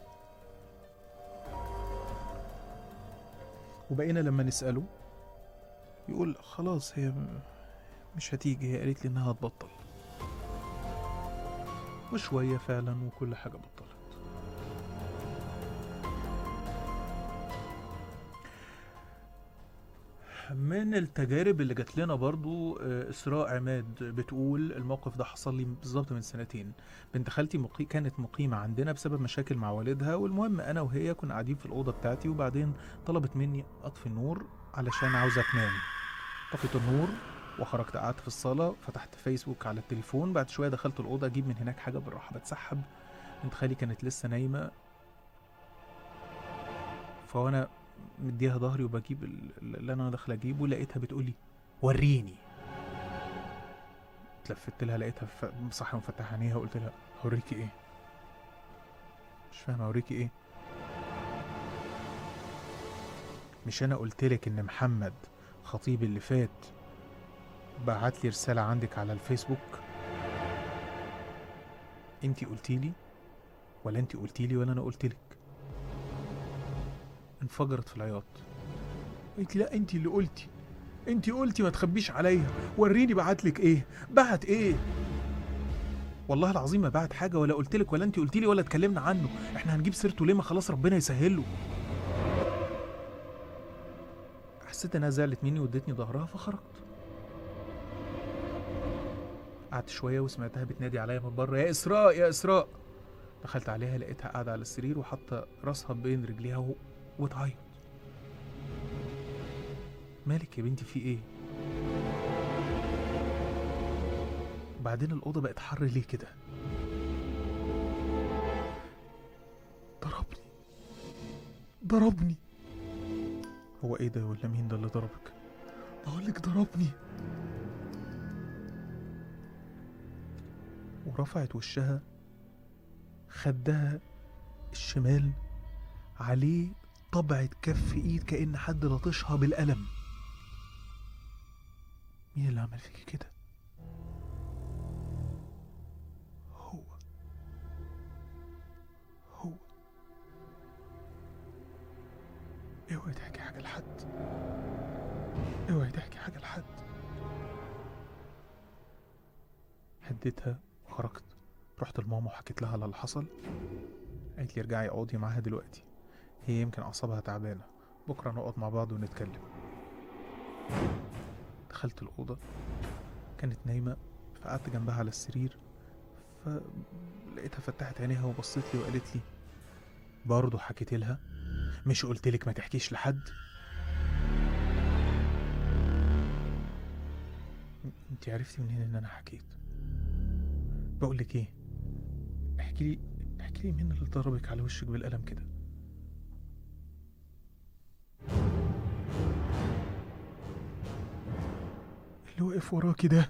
[SPEAKER 2] وبقينا لما نسأله يقول خلاص هي م- مش هتيجي هي قالت لي انها هتبطل وشوية فعلا وكل حاجة بطلت من التجارب اللي جات لنا برضو آه، إسراء عماد بتقول الموقف ده حصل لي بالظبط من سنتين بنت خالتي مقي... كانت مقيمة عندنا بسبب مشاكل مع والدها والمهم أنا وهي كنا قاعدين في الأوضة بتاعتي وبعدين طلبت مني أطفي النور علشان عاوزة تنام طفيت النور وخرجت قعدت في الصالة فتحت فيسبوك على التليفون بعد شوية دخلت الأوضة أجيب من هناك حاجة بالراحة بتسحب بنت خالي كانت لسه نايمة فوانا مديها ظهري وبجيب ال- اللي انا داخل اجيبه لقيتها بتقولي وريني اتلفت لها لقيتها ف- صاحيه مفتحه عينيها وقلت لها هوريكي ايه مش فاهم اوريكي ايه مش انا قلت لك ان محمد خطيب اللي فات بعت لي رساله عندك على الفيسبوك انتي قلتي لي ولا انتي قلتي لي ولا انا قلت لك انفجرت في العياط قلت لا انت اللي قلتي انت قلتي ما تخبيش عليا وريني بعت لك ايه بعت ايه والله العظيم ما بعت حاجه ولا قلت لك ولا انت قلتي لي ولا اتكلمنا عنه احنا هنجيب سيرته ليه ما خلاص ربنا يسهله حسيت انها زعلت مني وادتني ظهرها فخرجت قعدت شويه وسمعتها بتنادي عليا من بره يا اسراء يا اسراء دخلت عليها لقيتها قاعده على السرير وحاطه راسها بين رجليها و... وتعيط مالك يا بنتي في ايه بعدين الأوضة بقت حر ليه كده ضربني ضربني هو ايه ده ولا مين ده اللي ضربك بقولك ضربني ورفعت وشها خدها الشمال عليه طبعة كف ايد كأن حد لطشها بالقلم مين اللي عمل فيكي كده هو هو اوعي تحكي حاجة لحد اوعي تحكي حاجة لحد هديتها وخرجت رحت لماما وحكيت لها على اللي حصل قالت لي ارجعي اقعدي معاها دلوقتي هي يمكن اعصابها تعبانه بكره نقعد مع بعض ونتكلم دخلت الاوضه كانت نايمه فقعدت جنبها على السرير فلقيتها فتحت عينيها وبصت لي وقالت لي برضه حكيت لها مش قلت لك ما تحكيش لحد انت عرفتي منين ان انا حكيت بقول لك ايه احكي لي احكي لي مين اللي ضربك على وشك بالقلم كده اللي واقف وراكي ده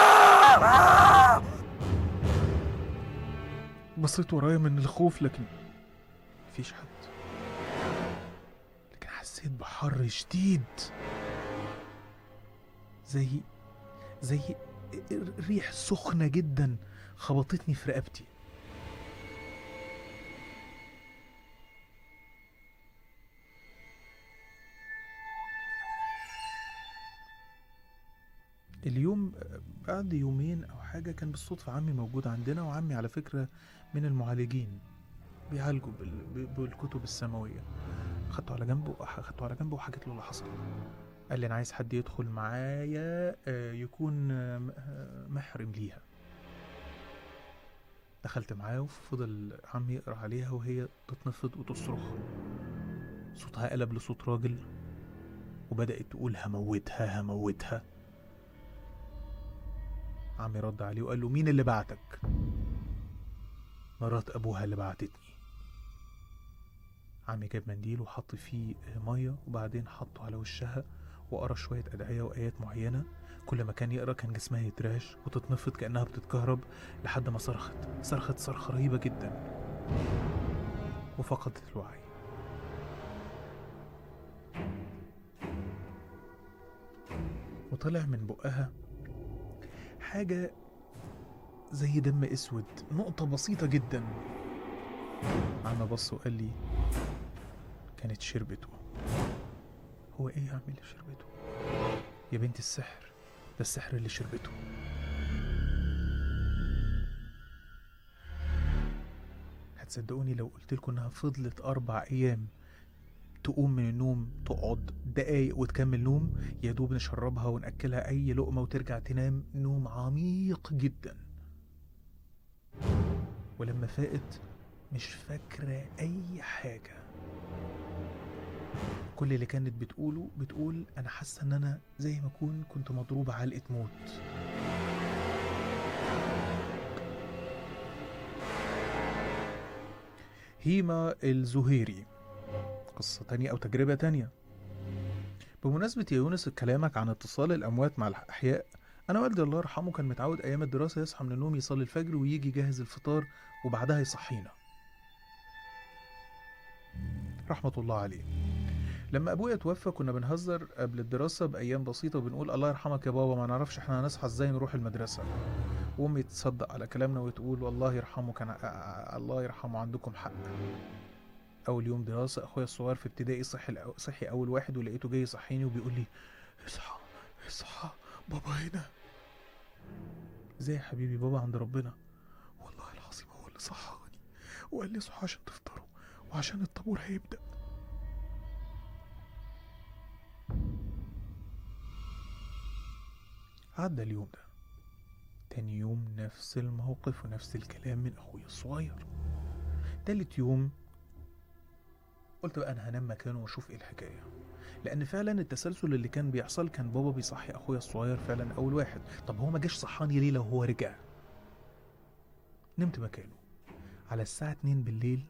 [SPEAKER 2] بصيت ورايا من الخوف لكن مفيش حد لكن حسيت بحر شديد زي زي ريح سخنة جدا خبطتني في رقبتي اليوم بعد يومين او حاجه كان بالصدفه عمي موجود عندنا وعمي على فكره من المعالجين بيعالجوا بال- بالكتب السماويه خدته على جنبه خدته على جنبه وحكيت له اللي حصل قال لي انا عايز حد يدخل معايا آه، يكون آه، م- آه، محرم ليها دخلت معاه وفضل عمي يقرا عليها وهي تتنفض وتصرخ صوتها قلب لصوت راجل وبدأت تقول هموتها هموتها عمي رد عليه وقال له مين اللي بعتك مرات ابوها اللي بعتتني عمي جاب منديل وحط فيه ميه وبعدين حطه على وشها وقرا شويه ادعيه وايات معينه كل ما كان يقرا كان جسمها يترعش وتتنفض كانها بتتكهرب لحد ما صرخت صرخت صرخه رهيبه جدا وفقدت الوعي وطلع من بقها حاجة زي دم اسود نقطة بسيطة جدا عم بص وقال لي كانت شربته هو ايه يا عم اللي شربته يا بنت السحر ده السحر اللي شربته هتصدقوني لو قلت لكم انها فضلت اربع ايام تقوم من النوم تقعد دقايق وتكمل نوم يا دوب نشربها ونأكلها أي لقمة وترجع تنام نوم عميق جدا ولما فاقت مش فاكرة أي حاجة كل اللي كانت بتقوله بتقول أنا حاسة إن أنا زي ما أكون كنت مضروبة علقة موت هيما الزهيري قصة تانية أو تجربة تانية بمناسبة يا يونس كلامك عن اتصال الأموات مع الأحياء أنا والدي الله يرحمه كان متعود أيام الدراسة يصحى من النوم يصلي الفجر ويجي يجهز الفطار وبعدها يصحينا رحمة الله عليه لما أبويا توفى كنا بنهزر قبل الدراسة بأيام بسيطة وبنقول الله يرحمك يا بابا ما نعرفش احنا هنصحى ازاي نروح المدرسة وأمي تصدق على كلامنا وتقول والله يرحمه كان الله يرحمه عندكم حق اول يوم دراسه اخويا الصغير في ابتدائي صحي الأو... صحي اول واحد ولقيته جاي يصحيني وبيقول لي اصحى اصحى بابا هنا ازاي يا حبيبي بابا عند ربنا والله العظيم هو اللي صحاني وقال لي صحى عشان تفطروا وعشان الطابور هيبدا عدى اليوم ده تاني يوم نفس الموقف ونفس الكلام من اخويا الصغير تالت يوم قلت بقى انا هنام مكانه واشوف ايه الحكايه لان فعلا التسلسل اللي كان بيحصل كان بابا بيصحي اخويا الصغير فعلا اول واحد طب هو ما جاش صحاني ليه لو هو رجع نمت مكانه على الساعه 2 بالليل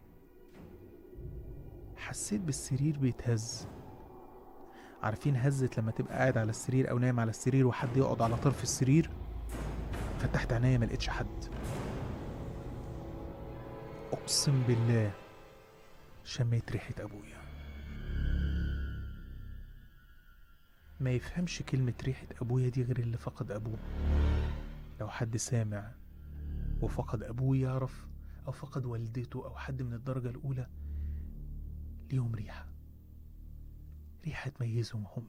[SPEAKER 2] حسيت بالسرير بيتهز عارفين هزة لما تبقى قاعد على السرير او نايم على السرير وحد يقعد على طرف السرير فتحت عينيا ما لقيتش حد اقسم بالله شميت ريحة أبويا ما يفهمش كلمة ريحة أبويا دي غير اللي فقد أبوه لو حد سامع وفقد أبوه يعرف أو فقد والدته أو حد من الدرجة الأولى ليهم ريحة ريحة تميزهم هم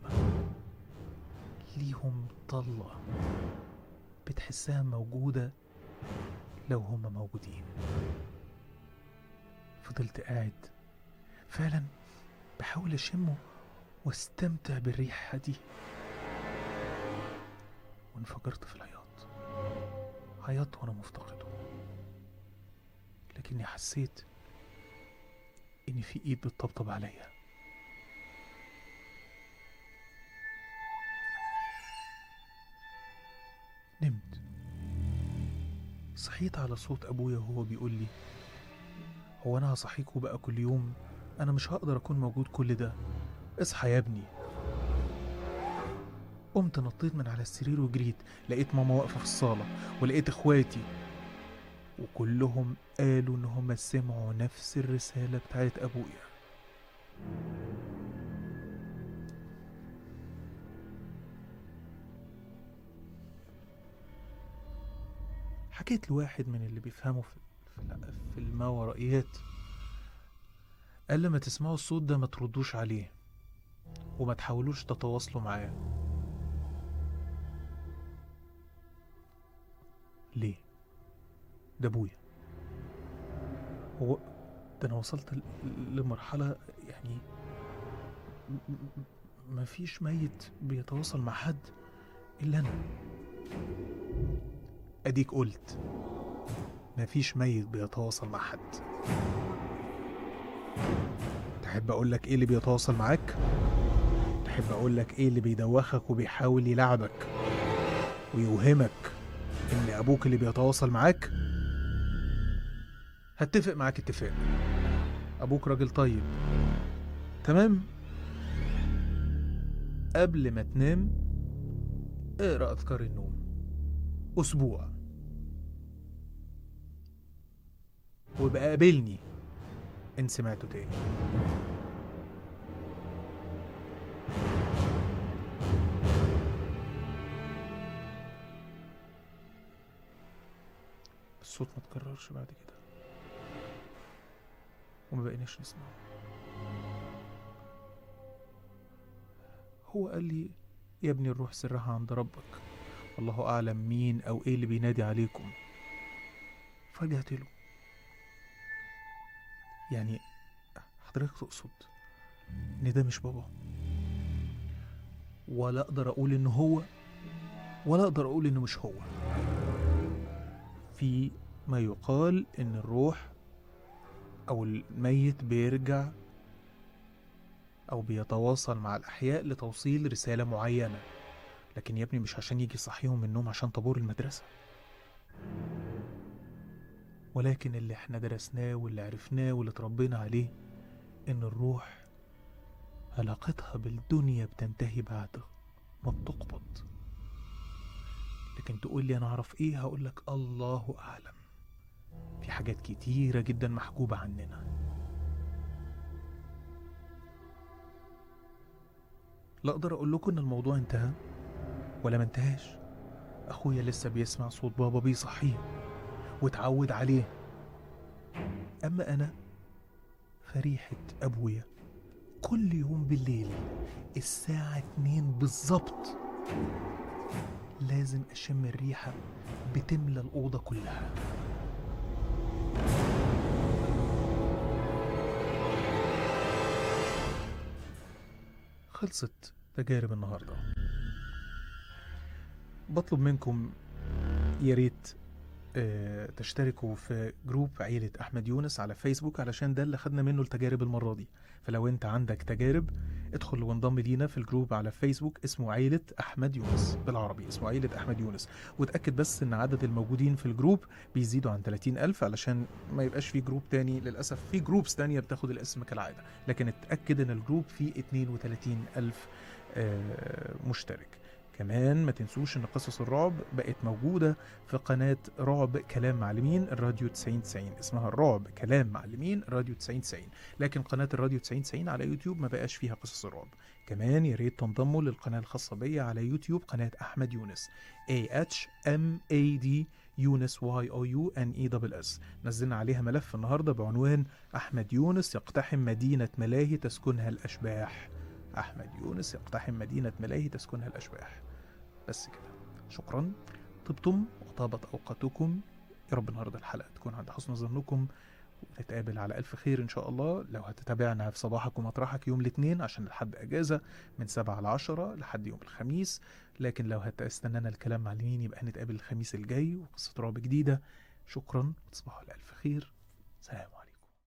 [SPEAKER 2] ليهم طلة بتحسها موجودة لو هم موجودين فضلت قاعد فعلا بحاول اشمه واستمتع بالريحة دي وانفجرت في العياط عيطت وانا مفتقده لكني حسيت ان في ايد بتطبطب عليا نمت صحيت على صوت ابويا وهو بيقول لي هو انا هصحيكوا بقى كل يوم انا مش هقدر اكون موجود كل ده اصحى يا ابني قمت نطيت من على السرير وجريت لقيت ماما واقفه في الصاله ولقيت اخواتي وكلهم قالوا ان هم سمعوا نفس الرساله بتاعت ابويا حكيت لواحد من اللي بيفهموا في في الماورائيات قال لما تسمعوا الصوت ده ما تردوش عليه وما تحاولوش تتواصلوا معاه ليه ده ابويا هو ده انا وصلت ل- لمرحلة يعني م- م- مفيش ميت بيتواصل مع حد الا انا اديك قلت مفيش ميت بيتواصل مع حد تحب اقول لك ايه اللي بيتواصل معاك تحب اقول لك ايه اللي بيدوخك وبيحاول يلعبك ويوهمك ان ابوك اللي بيتواصل معاك هتفق معاك اتفاق ابوك راجل طيب تمام قبل ما تنام اقرا اذكار النوم اسبوع وبقى قابلني ان سمعته تاني الصوت ما تكررش بعد كده وما بقيناش نسمعه هو قال لي يا ابني الروح سرها عند ربك والله أعلم مين أو إيه اللي بينادي عليكم فرجعت له يعني حضرتك تقصد إن ده مش بابا ولا أقدر أقول إن هو ولا أقدر أقول إنه مش هو في ما يقال إن الروح أو الميت بيرجع أو بيتواصل مع الأحياء لتوصيل رسالة معينة لكن يا ابني مش عشان يجي يصحيهم من النوم عشان طابور المدرسة ولكن اللي احنا درسناه واللي عرفناه واللي اتربينا عليه إن الروح علاقتها بالدنيا بتنتهي بعد ما بتقبض لكن تقول لي أنا أعرف إيه هقول لك الله أعلم في حاجات كتيرة جدا محجوبة عننا لا أقدر أقول لكم إن الموضوع انتهى ولا ما انتهاش أخويا لسه بيسمع صوت بابا بيصحيه واتعود عليه أما أنا فريحة أبويا كل يوم بالليل الساعة اتنين بالظبط لازم أشم الريحة بتملى الأوضة كلها خلصت تجارب النهارده بطلب منكم يا ريت آه، تشتركوا في جروب عيلة أحمد يونس على فيسبوك علشان ده اللي خدنا منه التجارب المرة دي فلو أنت عندك تجارب ادخل وانضم لينا في الجروب على فيسبوك اسمه عيلة أحمد يونس بالعربي اسمه عيلة أحمد يونس وتأكد بس إن عدد الموجودين في الجروب بيزيدوا عن 30 ألف علشان ما يبقاش في جروب تاني للأسف في جروبس تانية بتاخد الاسم كالعادة لكن اتأكد إن الجروب فيه 32 ألف آه، مشترك كمان ما تنسوش ان قصص الرعب بقت موجودة في قناة رعب كلام معلمين الراديو 9090 اسمها الرعب كلام معلمين الراديو 9090 لكن قناة الراديو 9090 على يوتيوب ما بقاش فيها قصص الرعب كمان يا ريت تنضموا للقناة الخاصة بيا على يوتيوب قناة أحمد يونس A H M A D يونس واي او يو ان اي دبل اس نزلنا عليها ملف النهارده بعنوان احمد يونس يقتحم مدينه ملاهي تسكنها الاشباح احمد يونس يقتحم مدينه ملاهي تسكنها الاشباح بس كده شكرا طبتم وطابت اوقاتكم يا رب النهارده الحلقه تكون عند حسن ظنكم ونتقابل على ألف خير إن شاء الله لو هتتابعنا في صباحك ومطرحك يوم الاثنين عشان الحد أجازة من سبعة لعشرة لحد يوم الخميس لكن لو هتستنانا الكلام معلمين يبقى نتقابل الخميس الجاي وقصة رعب جديدة شكرا وتصبحوا على ألف خير سلام عليكم